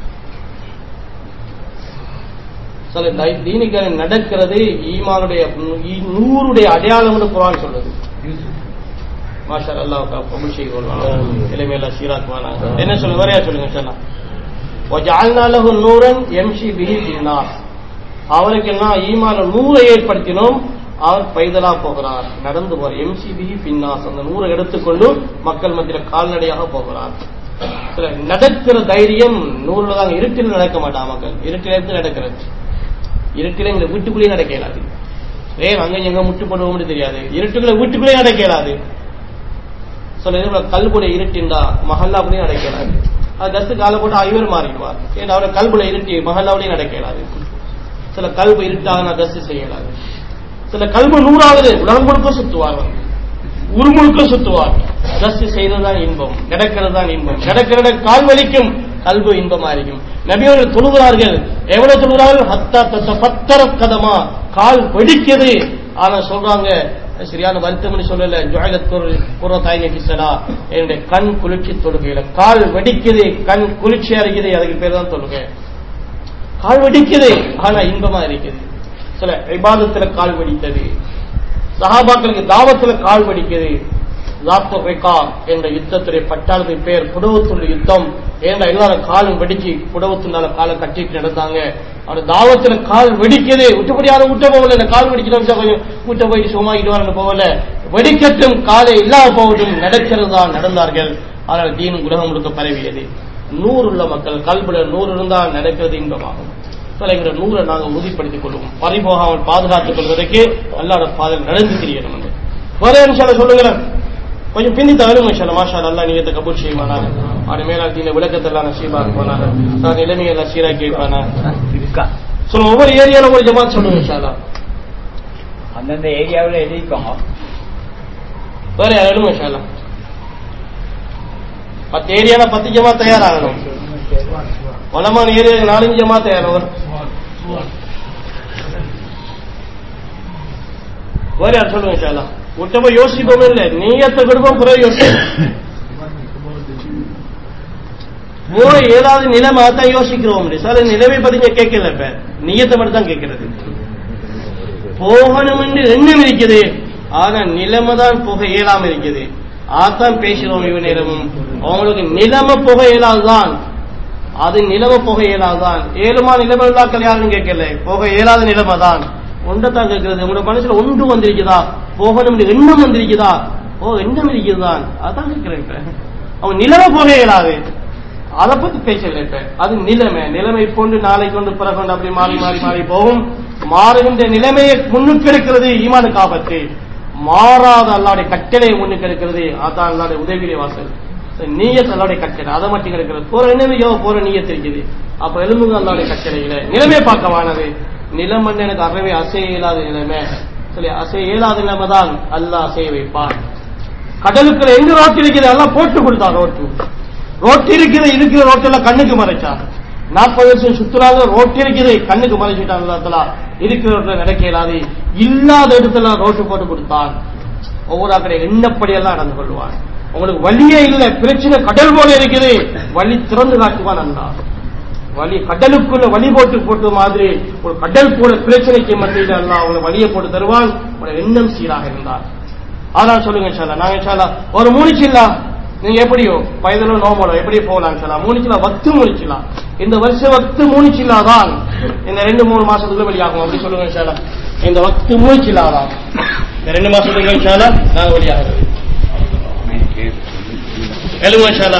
சில தீனிகள் நடக்கிறது ஈமானுடைய நூறுடைய அடையாளம்னு குரான் சொல்லுது மாஷா அல்லாஹ் கபூல் செய்து கொள்வாங்க இளமையில சீராக்குவானா என்ன சொல்லுங்க வரையா சொல்லுங்க சொன்னா وجعلنا له نورا يمشي به في الناس அவருக்கு நான் ஈமான நூறை ஏற்படுத்தினோம் அவர் பைதலா போகிறார் நடந்து போறார் எம்சிபி பின்னாஸ் அந்த நூறை எடுத்துக்கொண்டு மக்கள் மத்தியில் கால்நடையாக போகிறார் சில நடக்கிற தைரியம் நூறுல தான் இருட்டில் நடக்க மாட்டான் மக்கள் இருட்டில் இருந்து நடக்கிறது இருட்டில் எங்க வீட்டுக்குள்ளேயே நடக்க இயலாது ஏன் அங்க எங்க முட்டு போடுவோம்னு தெரியாது இருட்டுக்குள்ள வீட்டுக்குள்ளேயே நடக்க இயலாது சில இதுல கல்புடைய இருட்டின்றா மஹல்லாவுடையும் நடக்க இயலாது அது தஸ்து கால போட்டு ஐவர் மாறிடுவார் ஏன்னா அவரை கல்புல இருட்டி மஹல்லாவுடையும் நடக்க இயலாது சில கல்பு இருட்டாக நான் தஸ்து செய்யலாது சில கல்வி நூறாவது உலகம் முழுக்க சுத்துவாங்க ஊர் முழுக்க சுத்துவார் ஜஸ்ட் செய்யறதுதான் இன்பம் நடக்கிறது தான் இன்பம் நடக்கிற கால் வலிக்கும் கல்வி இன்பமா இருக்கும் நபியவர்கள் தொழுகிறார்கள் எவ்வளவு தொழுகிறார்கள் ஹத்தா தத்த பத்தர கதமா கால் வெடிக்குது ஆனா சொல்றாங்க சரியான வருத்தம்னு சொல்லல ஜுஹலத் குர தாய் நபிசலா என்னுடைய கண் குளிர்ச்சி தொழுகையில கால் வெடிக்குது கண் குளிர்ச்சியா இருக்குது அதுக்கு பேர் தான் தொழுகை கால் வெடிக்குது ஆனா இன்பமா இருக்குது சில விவாதத்துல கால் வெடித்தது சஹாபாக்களுக்கு தாவத்துல கால் வெடிக்குது ஜாத்து ரெக்கா என்ற யுத்தத்துடைய பட்டாளத்துக்கு பேர் புடவத்துள்ள யுத்தம் ஏன்னா எல்லாரும் காலும் வெடிச்சு புடவத்துனால காலை கட்டிட்டு நடந்தாங்க அவர் தாவத்துல கால் வெடிக்குது விட்டுப்படி யாரும் விட்ட போகல இந்த கால் வெடிக்கணும் கொஞ்சம் விட்ட போயிட்டு சும்மாக்கிட்டு வரணும் போகல வெடிக்கட்டும் காலை இல்லாம போகட்டும் நடக்கிறது தான் நடந்தார்கள் ஆனால் தீன் உலகம் முழுக்க பரவியது நூறு உள்ள மக்கள் கல்விட நூறு இருந்தால் நடக்கிறது இன்பமாகும் தலைங்கிற நூறை நாங்கள் உறுதிப்படுத்திக் கொள்வோம் பறிபோகாமல் பாதுகாத்துக் கொள்வதற்கு அல்லாட பாதல் நடந்து தெரியணும் என்று வேற நிமிஷம் சொல்லுங்களேன் கொஞ்சம் பிந்தி தகவலும் இன்ஷால்லா மாஷா அல்லா நீங்க கபூர் செய்வானாக அவன் மேலா தீன விளக்கத்தெல்லாம் நசீபா இருப்பானாக நான் நிலைமையெல்லாம் சீராக்கி வைப்பானா சொல்லுங்க ஒவ்வொரு ஏரியால ஒரு ஜமாத் சொல்லுங்க இன்ஷால்லா அந்தந்த ஏரியாவில் எழுதிக்கோங்க வேற யாரும் இன்ஷால்லா பத்து ஏரியால பத்து ஜமாத் தயாராகணும் ஒலமான ஏரியாவுக்கு நாலஞ்சு ஜமாத் தயாராகும் வேற யார் சொல்லுங்க இன்ஷால்லா விட்டப்ப யோசிப்போம் இல்ல நீயத்தை விடுவோம் பிறகு யோசிப்போம் போய் ஏதாவது நிலைமை தான் யோசிக்கிறோம் சார் நிலைமை பத்தி இங்க கேட்கல இப்ப நீயத்தை மட்டும் தான் கேட்கிறது போகணும் என்று எண்ணம் இருக்குது ஆனா நிலைமை தான் போக இயலாம இருக்குது ஆத்தான் பேசுறோம் இவ நேரமும் அவங்களுக்கு நிலைமை போக இயலாதுதான் அது நிலைமை போக இயலாதுதான் ஏழுமா நிலைமை இல்லாக்கள் யாரும் கேட்கல போக இயலாத நிலைமை தான் ஒன்றைத்தான் கேட்கிறது உங்களோட மனசுல ஒன்று வந்திருக்குதா போகணும் எண்ணம் வந்திருக்குதா ஓ எண்ணம் இருக்குதுதான் அதான் கேட்கிறேன் இப்ப அவன் நிலைமை போக இயலாது அதை பத்தி பேசல இப்ப அது நிலைமை நிலைமை கொண்டு நாளை கொண்டு பிறகு கொண்டு அப்படி மாறி மாறி மாறி போகும் மாறுகின்ற நிலைமையை முன்னுக்கு எடுக்கிறது ஈமானுக்கு ஆபத்து மாறாத அல்லாடைய கட்டளையை முன்னுக்கு எடுக்கிறது அதான் அல்லாடைய உதவியிலே வாசல் நீயத் அல்லாடைய கட்டளை அதை மட்டும் கிடைக்கிறது போற நிலைமையோ போற நீயத் இருக்குது அப்ப எலும்புங்க அல்லாடைய கட்டளையில நிலைமை பார்க்கவானது நிலமண் எனக்கு அறவே அசைய இயலாத நிலைமை சரி அசைய இயலாத நிலைமை தான் அல்லாஹ் அசைய வைப்பான் கடலுக்குள்ள எங்க ரோட்டு இருக்குது எல்லாம் போட்டு கொடுத்தான் ரோட்டு ரோட்டு இருக்குது இருக்கிற ரோட்டெல்லாம் கண்ணுக்கு மறைச்சான் நாற்பது வருஷம் சுத்துறாங்க ரோட்டு இருக்குது கண்ணுக்கு மறைச்சிட்டான் அல்லா இருக்கிற ரோட்ல நடக்க இயலாது இல்லாத இடத்துல ரோட்டு போட்டு கொடுத்தான் ஒவ்வொரு ஆக்கடை எண்ணப்படியெல்லாம் நடந்து கொள்வான் உங்களுக்கு வழியே இல்லை பிரச்சனை கடல் போல இருக்குது வழி திறந்து காட்டுவான் அல்லா வழி கடலுக்குள்ள வழி போட்டு போட்ட மாதிரி ஒரு கடல் போல பிரச்சனைக்கு மத்தியில் அல்லா அவங்களை வழியை போட்டு தருவான் உங்களோட எண்ணம் சீராக இருந்தார் அதான் சொல்லுங்க இன்ஷால்லா நாங்க இன்ஷால்லா ஒரு மூணிச்சில்லா நீங்க எப்படியோ வயதுல நோமோட எப்படி போகலாம் இன்ஷால்லா மூணிச்சில்லா வத்து மூணிச்சில்லாம் இந்த வருஷம் வக்து மூணிச்சில்லா தான் இந்த ரெண்டு மூணு மாசத்துக்குள்ள வெளியாகும் அப்படி சொல்லுங்க இன்ஷால்லா இந்த வக்து மூணிச்சில்லா தான் இந்த ரெண்டு மாசத்துக்கு இன்ஷால்லா நாங்க வெளியாகிறது எழுங்க இன்ஷால்லா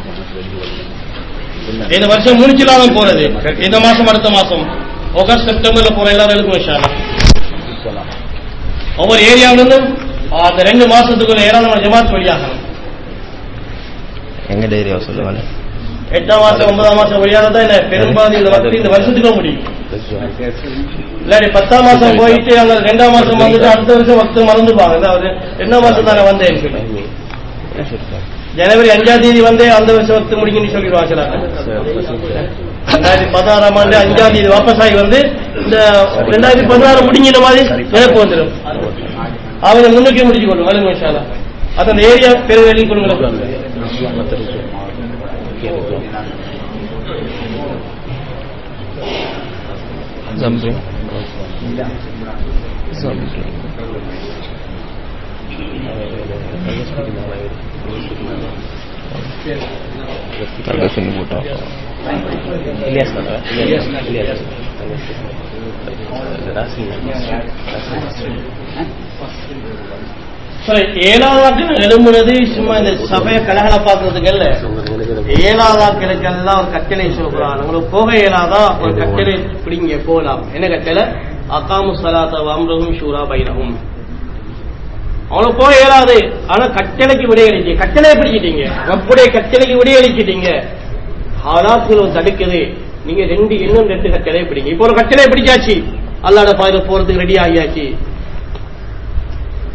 இந்த வருஷம் முடிச்சில்லாம போறது இந்த மாசம் அடுத்த மாசம் ஆகஸ்ட் செப்டம்பர்ல போற எல்லாரும் எழுதும் இன்ஷால்லா ஒவ்வொரு ஏரியாவிலிருந்தும் அந்த ரெண்டு மாசத்துக்குள்ள ஏராளமான ஜமாத் வெளியாகணும் எங்க ஏரியா சொல்லுவாங்க எட்டாம் மாசம் ஒன்பதாம் மாசம் வெளியானதா இல்ல பெரும்பாலும் இந்த வக்து இந்த வருஷத்துக்கு முடியும் இல்லாட்டி பத்தாம் மாசம் போயிட்டு அங்க ரெண்டாம் மாசம் வந்துட்டு அடுத்த வருஷம் வக்து மறந்துப்பாங்க அதாவது ரெண்டாம் மாசம் தானே வந்தேன் ஜனவரி அஞ்சாம் தேதி வந்து அந்த வருஷம் வக்து முடிக்குன்னு சொல்லிடுவாங்க சில ரெண்டாயிரத்தி பதினாறாம் ஆண்டு அஞ்சாம் தேதி வாபஸ் ஆகி வந்து இந்த ரெண்டாயிரத்தி பதினாறு முடிங்கிற மாதிரி நினைப்பு வந்துடும் அவங்க முன்னுக்கே முடிச்சு கொள்ளும் வலுங்க விஷாலா அது அந்த ஏரியா பேர் எழுதி கொள்ளுங்க Zambi. Zambi. Tal sini buta. Ilyas kan? Ilyas. Ilyas. சரி ஏழாவதாக்கு எழும்புனது சும்மா இந்த சபையை கலகலப்பாக்குறதுக்கு இல்ல ஏழாவதாக்களுக்கெல்லாம் ஒரு கட்டளை சொல்றான் உங்களுக்கு போக இயலாதா ஒரு கட்டளை பிடிங்க போகலாம் என்ன கட்டளை அகாமு சலாத்த அம்ரகும் ஷூரா பைரகும் அவங்களுக்கு போக இயலாது ஆனா கட்டளைக்கு விடையளிச்சு கட்டளையை பிடிச்சிட்டீங்க ரப்புடைய கட்டளைக்கு விடையளிச்சிட்டீங்க ஹாலாத்துல தடுக்குது நீங்க ரெண்டு இன்னும் ரெண்டு கட்டளை பிடிங்க இப்போ ஒரு கட்டளை பிடிச்சாச்சு அல்லாட பாதையில போறதுக்கு ரெடி ஆகியாச்சு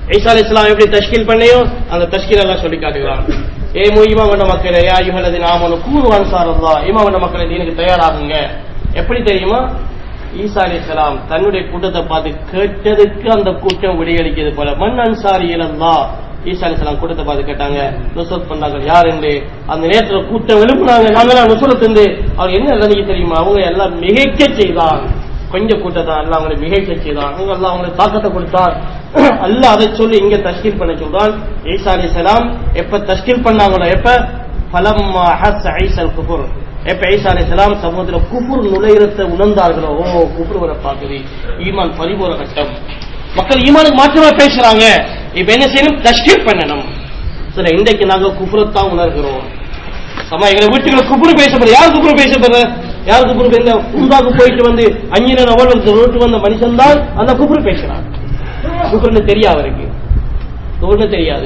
ஈசா அலி இஸ்லாம் எப்படி தஷ்கீல் பண்ணியோ அந்த தஷ்கீல் எல்லாம் சொல்லி காட்டுகிறான் ஏ மூயிமா கொண்ட மக்களே யா யுகலதி நாமனு கூறு அன்சாரல்லா ஈமா கொண்ட மக்களே தீனுக்கு தயாராகுங்க எப்படி தெரியுமா ஈசா அலி இஸ்லாம் தன்னுடைய கூட்டத்தை பார்த்து கேட்டதுக்கு அந்த கூட்டம் விடியளிக்கிறது போல மண் அன்சாரி இலல்லா ஈசா அலி இஸ்லாம் கூட்டத்தை பார்த்து கேட்டாங்க நுசரத் பண்ணாங்க யார் என்று அந்த நேரத்துல கூட்டம் எழுப்புனாங்க நாங்களாம் நுசரத் என்று அவர் என்ன நிலைமைக்கு தெரியுமா அவங்க எல்லாம் மிகைக்க செய்தான் கொஞ்சம் கூட்டத்தான் அல்ல அவங்களை மிகைக்க செய்தான் அங்க அல்லாஹ் அவங்களுக்கு தாக்கத்தை கொடுத்தான் அல்லாஹ் அதை சொல்லி இங்க தஷ்கீல் பண்ண சொல்றான் ஈசா அலி சலாம் எப்ப தஷ்கீல் பண்ணாங்களோ எப்ப பலம்மா ஹஸ் ஐசல் குஃபுர் எப்ப ஈசா அலி சலாம் சமூகத்துல குஃபுர் நுழையிறத்தை உணர்ந்தார்களோ ஓ குஃபுர் வர பாக்குது ஈமான் பரிபூர கட்டம் மக்கள் ஈமானுக்கு மாற்றமா பேசுறாங்க இப்ப என்ன செய்யணும் தஷ்கீல் பண்ணணும் சரி இன்றைக்கு நாங்க குஃபுரத்தான் உணர்கிறோம் ஆமா எங்க வீட்டுக்குள்ள குப்புறு பேசப்படுற யார் குப்புறு பேசப்படுற யார் குப்புறு பேச உண்டாக்கு போயிட்டு வந்து அஞ்சு நேரம் அவள் ரோட்டு வந்த மனுஷன் தான் அந்த குப்புறு பேசுறான் குப்புறுன்னு தெரியாது அவருக்கு ஒண்ணு தெரியாது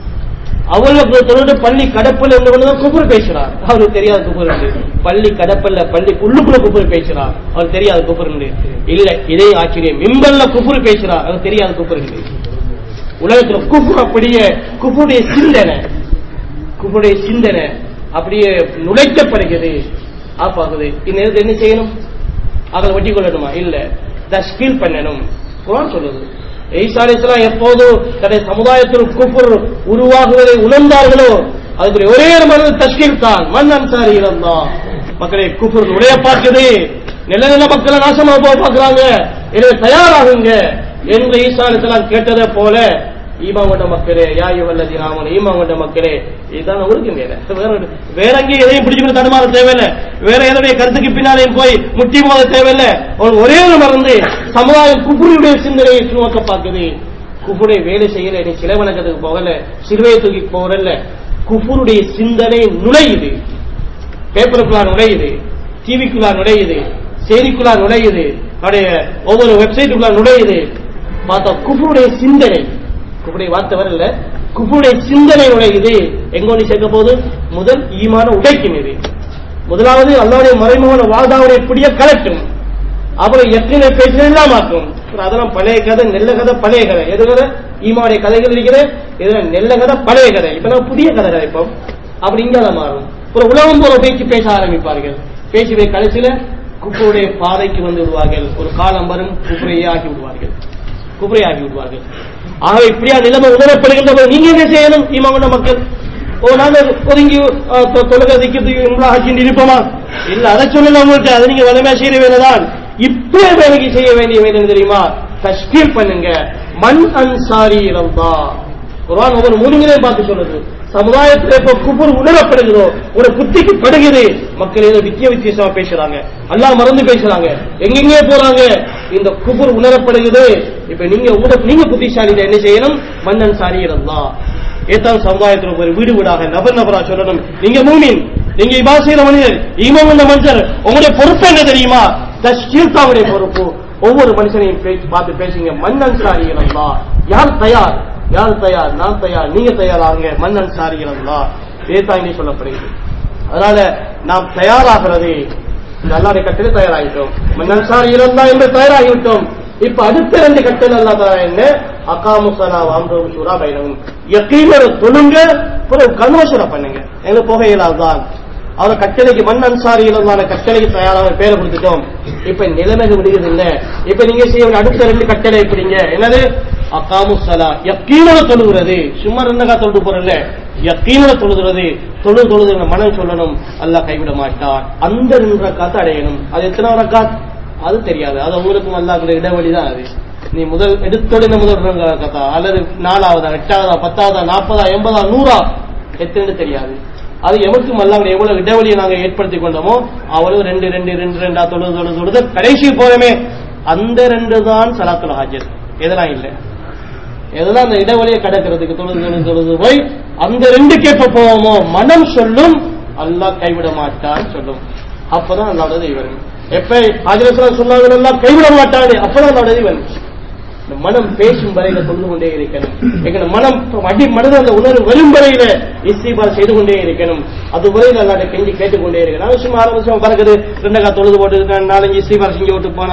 அவளுக்கு தொழில் பள்ளி கடப்பல் இருந்தவங்க குப்புறு பேசுறார் அவருக்கு தெரியாது குப்புறு பள்ளி கடப்பல்ல பள்ளி உள்ளுக்குள்ள குப்புறு பேசுறார் அவருக்கு தெரியாது குப்புறு இல்ல இதே ஆச்சரியம் மிம்பல்ல குப்புறு பேசுறார் அவருக்கு தெரியாது குப்புறு உலகத்துல குப்புறு அப்படியே குப்புடைய சிந்தனை குப்புடைய சிந்தனை அப்படியே நுழைக்கப்படுகிறது ஆப்பாகுது இந்நேரத்தில் என்ன செய்யணும் அதை வெட்டி கொள்ளணுமா இல்ல தஷ்கீல் பண்ணணும் குரான் சொல்லுது ஈசா அலிஸ்லாம் எப்போது தன்னுடைய சமுதாயத்தில் குப்புர் உருவாகுவதை உணர்ந்தார்களோ அதுக்குரிய ஒரே ஒரு மனது தஷ்கீல் தான் மண் அன்சாரி இழந்தான் மக்களை குப்புர் நுழைய பார்க்குது நில நில மக்களை நாசமா போக பார்க்கறாங்க எனவே தயாராகுங்க என்று ஈசா அலிஸ்லாம் கேட்டதை போல ஈமாங்கொண்ட மக்களே யாயு வல்லதி ராமன் ஈமாங்கொண்ட மக்களே இதுதான் அவருக்கு வேலை வேற வேற எங்கேயும் எதையும் பிடிச்சுக்கிட்டு தடுமாற தேவையில்லை வேற எதனுடைய கருத்துக்கு பின்னாலேயும் போய் முட்டி மோத தேவையில்லை அவன் ஒரே ஒரு மறந்து சமுதாயம் குபுருடைய சிந்தனையை சுமக்க பார்க்குது குபுரை வேலை செய்யல நீ சிலை வணக்கத்துக்கு போகல சிலுவையை தூக்கி போகல குபுருடைய சிந்தனை நுழையுது பேப்பருக்குள்ளா நுழையுது டிவிக்குள்ளா நுழையுது செய்திக்குள்ளா நுழையுது அவருடைய ஒவ்வொரு வெப்சைட்டுக்குள்ளா நுழையுது பார்த்தா குபுருடைய சிந்தனை குபுடைய வார்த்தை வரல குபுடைய சிந்தனை நுழையுது எங்க ஒண்ணு சேர்க்க போது முதல் ஈமான உடைக்கும் இது முதலாவது அல்லாவுடைய மறைமுகன வாதாவுடைய பிடிய கலட்டும் அப்புறம் எத்தனை பேச்சு இல்லாமாக்கும் அதெல்லாம் பழைய கதை நெல்ல கதை பழைய கதை எது கதை ஈமாவுடைய கதைகள் இருக்கிற இதுல நெல்ல கதை பழைய கதை இப்ப நான் புதிய கதை கதைப்போம் அப்படி இங்கால மாறும் ஒரு உலகம் போல பேச்சு பேச ஆரம்பிப்பார்கள் பேசி போய் கடைசியில குப்புடைய பாதைக்கு வந்து விடுவார்கள் ஒரு காலம் வரும் குப்புரையே ஆக்கி விடுவார்கள் குப்புரை ஆக்கி விடுவார்கள் ஆகவே இப்படியா நிலைமை உணரப்படுகின்ற போது நீங்க என்ன செய்யணும் ஈமாவுள்ள மக்கள் ஓ நாங்க ஒதுங்கி அஹ், தொ- தொழுகை திக்கிறதுக்கு இவ்வளவு ஆட்சி இருப்போமா இல்ல அதை சொல்லல உங்கள்கிட்ட அதை நீங்க வலிமையா செய்ய வேலைதான் இப்பே வேலைக்கு செய்ய வேண்டிய வேலை என்ன தெரியுமா தஷ்கீல் பண்ணுங்க மண் அன்சாரி ரம்பா குர்ஆன் ஒவ்வொரு மூலிகளையும் பார்த்து சொல்லுது சமுதாயத்தில் இப்ப குபுர் உணரப்படுகிறதோ ஒரு புத்திக்கு படுகிறது மக்கள் ஏதோ வித்திய வித்தியாசமா பேசுறாங்க எல்லாம் மறந்து பேசுறாங்க எங்கெங்கே போறாங்க இந்த குபுர் உணரப்படுகிறது இப்ப நீங்க உங்க நீங்க புத்திசாலி என்ன செய்யணும் மன்னன் சாரி இருந்தா ஏத்தான் சமுதாயத்தில் ஒரு வீடு வீடாக நபர் நபரா சொல்லணும் நீங்க மூமின் நீங்க இபா செய்யற மனிதர் ஈமம் வந்த மனுஷர் உங்களுடைய பொறுப்பு என்ன தெரியுமா தஷ்கீர்தாவுடைய பொறுப்பு ஒவ்வொரு மனுஷனையும் பேசி பார்த்து பேசுங்க மன்னன் சாரி இருந்தா யார் தயார் யார் தயார் நான் தயார் நீங்க தயாராகுங்க மன்னன் சாரி இருந்தா இதுதான் இங்கே சொல்லப்படுகிறது அதனால நாம் தயாராகிறது இந்த அல்லாடைய கட்டளை தயாராகிட்டோம் மன்னன் சாரி இருந்தா என்று தயாராகிவிட்டோம் இப்ப அடுத்த ரெண்டு கட்டளை அல்லா தரா என்ன அகாமு சலா வாம்ரவும் சூரா பைனவும் யக்கீனோட தொழுங்க பிறகு கன்வர்ஷனை பண்ணுங்க எங்களுக்கு புகையிலாதான் அவர் கட்டளைக்கு மண் அன்சாரியிலான கட்டளைக்கு தயாரான பேரை கொடுத்துட்டோம் இப்ப நிலைமைகள் விடுகிறது இல்ல இப்ப நீங்க செய்ய வேண்டிய அடுத்த ரெண்டு கட்டளை எப்படிங்க என்னது அகாமு சலா யக்கீனோட தொழுகிறது சும்மா ரெண்டகா தொழுது போறல யக்கீனோட தொழுகிறது தொழுது தொழுது மனம் சொல்லணும் அல்லாஹ் கைவிட மாட்டான் அந்த ரெண்டு ரக்காத்து அடையணும் அது எத்தனை ரக்காத் அது தெரியாது அது உங்களுக்கும் அல்லாஹ்வுடைய இடைவெளி தான் அது நீ முதல் எடுத்தோட முதல் ரக்கத்தா அல்லது நாலாவதா எட்டாவதா பத்தாவதா நாற்பதா எண்பதா நூறா எத்தனை தெரியாது அது எமக்கும் அல்லாஹ்வுடைய எவ்வளவு இடைவெளியை நாங்க ஏற்படுத்தி கொண்டோமோ அவ்வளவு ரெண்டு ரெண்டு ரெண்டு ரெண்டா தொழுது தொழுது தொழுது கடைசி போறமே அந்த ரெண்டு தான் சலாத்துல் ஹாஜர் எதெல்லாம் இல்லை எதெல்லாம் அந்த இடைவெளியை கடக்கிறதுக்கு தொழுது தொழுது தொழுது போய் அந்த ரெண்டு கேட்ப போவோமோ மனம் சொல்லும் அல்லாஹ் கைவிட மாட்டான்னு சொல்லும் அப்பதான் அல்லாவோட தெய்வம் எப்ப ஆஜரசலாம் சொன்னாங்க எல்லாம் கைவிட மாட்டானே அப்பதான் அல்லாவோட தெய்வம் இந்த மனம் பேசும் வரையில தொழுது கொண்டே இருக்கணும் எங்க மனம் அடி மனது அந்த உணர்வு வரும் வரையில இஸ்திபார் செய்து கொண்டே இருக்கணும் அது வரையில அல்லாட்ட கெஞ்சி கேட்டுக்கொண்டே இருக்கணும் அவசியம் ஆரம்பிச்சோம் பறக்குது ரெண்டக்கா தொழுது போட்டு நாலஞ்சு இஸ்திபார் செஞ்சு விட்டு போனா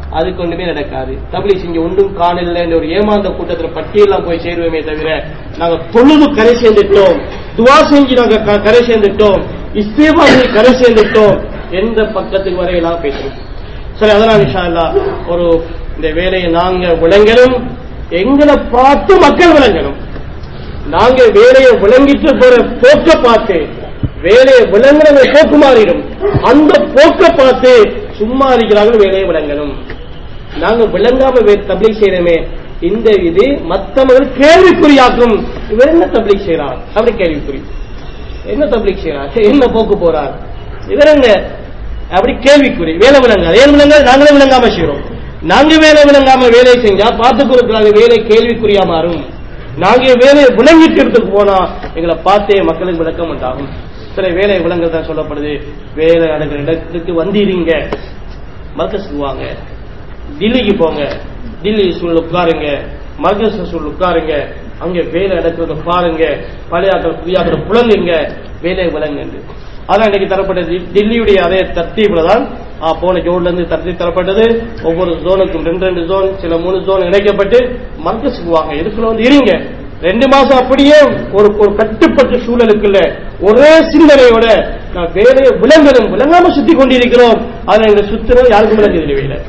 அதுக்கு ஒண்ணுமே நடக்காது தபிலீக் செஞ்சு ஒன்றும் காணல என்ற ஒரு ஏமாந்த கூட்டத்துல பட்டியெல்லாம் போய் சேருவோமே தவிர நாங்க தொழுது கரை சேர்ந்துட்டோம் துவா செஞ்சு நாங்க க- கரை சேர்ந்துட்டோம் இஸ்தேபா செஞ்சு கரை சேர்ந்துட்டோம் எந்த பக்கத்துக்கு வரையெல்லாம் பேசுறோம் சரி அதனால் இன்ஷா அல்லாஹ் ஒரு இந்த வேலையை நாங்க விளங்கணும் எங்களை பார்த்து மக்கள் விளங்கணும் நாங்க வேலையை விளங்கிட்டு போற போக்க பார்த்து வேலையை விளங்குறவங்க போக்கு மாறிடும் அந்த போக்க பார்த்து சும்மா இருக்கிறார்கள் வேலையை விளங்கணும் நாங்க விளங்காம தப்லீக் செய்யறோமே இந்த இது மத்தவர்கள் கேள்விக்குறியாக்கும் இவர் என்ன தப்லீக் செய்யறார் அப்படி கேள்விக்குறி என்ன தப்லீக் செய்யறார் என்ன போக்கு போறார் இவர் என்ன அப்படி கேள்விக்குறி வேலை விளங்காது ஏன் விளங்காது நாங்களே விளங்காம செய்யறோம் நாங்க வேலை விளங்காம வேலை செஞ்சா பார்த்து கொடுக்குறாங்க வேலை கேள்விக்குறியா மாறும் நாங்க வேலையை விளங்கிட்டு இடத்துக்கு போனா எங்களை பார்த்தே மக்களுக்கு விளக்கம் உண்டாகும் சில வேலை விளங்குறதா சொல்லப்படுது வேலை நடக்கிற இடத்துக்கு வந்தீங்க மர்க்கஸுக்கு வாங்க டில்லிக்கு போங்க டில்லி சூழல் உட்காருங்க மர்கஸ் சூழல் உட்காருங்க அங்க வேலை நடக்கிறத பாருங்க பழையாக்கள் புதியாக்கள் புலங்குங்க வேலை விளங்குங்க அதான் இன்னைக்கு தரப்பட்டது டில்லியுடைய அதே தர்த்தீப்ல தான் ஆ, போன ஜோன்ல இருந்து தர்த்தீப் தரப்பட்டது ஒவ்வொரு ஜோனுக்கும் ரெண்டு ரெண்டு ஜோன் சில மூணு ஜோன் இணைக்கப்பட்டு மர்கஸுக்கு வாங்க இதுக்குள்ள வந்து இருங்க ரெண்டு மாசம் அப்படியே ஒரு ஒரு கட்டுப்பட்ட சூழலுக்குள்ள ஒரே சிந்தனையோட நான் வேலையை விளங்கணும் விளங்காம சுத்தி கொண்டிருக்கிறோம் அதை எங்க சுத்திரம் யாருக்கும் விளங்குது வேலை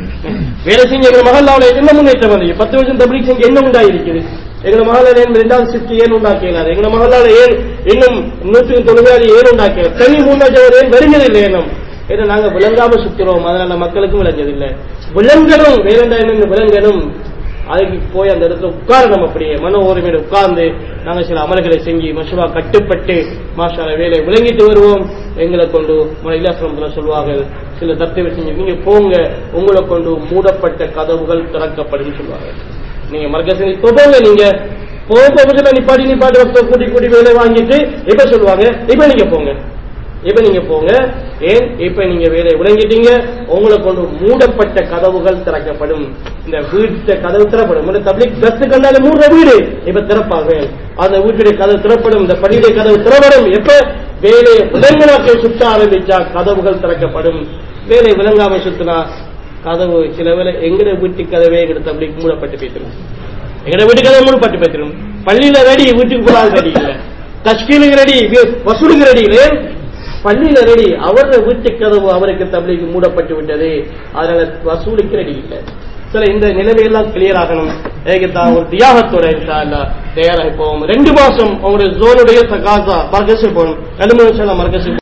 வேலை செஞ்ச எங்க மகளாவில் என்ன முன்னேற்றம் வந்து பத்து வருஷம் தபிலீக் செஞ்சு என்ன உண்டாயிருக்குது எங்க மகளால் ஏன் இரண்டாவது சிப்ட் ஏன் உண்டாக்கினார் எங்க மகளால் ஏன் இன்னும் நூற்றுக்கு தொழுகாதி ஏன் உண்டாக்கினார் தனி மூன்றாவது ஏன் வருகிறதில்லை ஏனும் ஏன்னா நாங்க விளங்காம சுத்துறோம் அதனால மக்களுக்கும் விளங்குதில்லை விளங்கணும் வேறண்டா என்ன விளங்கணும் அதுக்கு போய் அந்த இடத்துல உட்காரணும் அப்படியே மன ஓரிமையில உட்கார்ந்து நாங்க சில அமல்களை செஞ்சு மசுவா கட்டுப்பட்டு மாஷால வேலை விளங்கிட்டு வருவோம் எங்களை கொண்டு இலாசிரமத்துல சொல்லுவாங்க சில தத்தை செஞ்சு நீங்க போங்க உங்களை கொண்டு மூடப்பட்ட கதவுகள் திறக்கப்படும் சொல்லுவாங்க நீங்க மர்கசனி தொடங்க நீங்க போக போக நிப்பாட்டி நிப்பாட்டி ஒருத்தர் கூட்டி கூட்டி வேலை வாங்கிட்டு இப்ப சொல்லுவாங்க இப்ப நீங்க போங்க இப்ப நீங்க போங்க ஏன் இப்ப நீங்க வேலையை விளங்கிட்டீங்க உங்களை கொண்டு மூடப்பட்ட கதவுகள் திறக்கப்படும் இந்த வீட்டு கதவு திறப்படும் இந்த தபிலிக் பஸ் கண்டால மூடுற வீடு இப்ப திறப்பாங்க அந்த வீட்டுடைய கதவு திறப்படும் இந்த பள்ளியுடைய கதவு திறப்படும் எப்ப வேலையை விலங்கினாக்கள் சுத்த ஆரம்பிச்சா கதவுகள் திறக்கப்படும் வேலை விளங்காம சுத்தினா கதவு சில வேளை எங்கட வீட்டு கதவே எங்கட தபிலிக் மூடப்பட்டு பேசிடும் எங்கட வீட்டு கதவு மூடப்பட்டு பேசிடும் பள்ளியில ரெடி வீட்டுக்கு போனாலும் ரெடி இல்ல தஷ்கீலுக்கு ரெடி வசூலுக்கு ரெடி இல்லை பள்ளியில ரெடி அவரது வீட்டு கதவு அவருக்கு தபிலிக்கு மூடப்பட்டு விட்டது அதனால வசூலுக்கு ரெடி இல்லை சில இந்த நிலைமையெல்லாம் கிளியர் ஆகணும் ஏகத்தான் ஒரு தியாகத்தோட இன்ஷா அல்லாஹ் தயாராகி போவோம் ரெண்டு மாசம் உங்களுடைய ஜோனுடைய தகாசா மர்கஸுக்கு போகணும் ரெண்டு மூணு வருஷம் மர்கஸுக்கு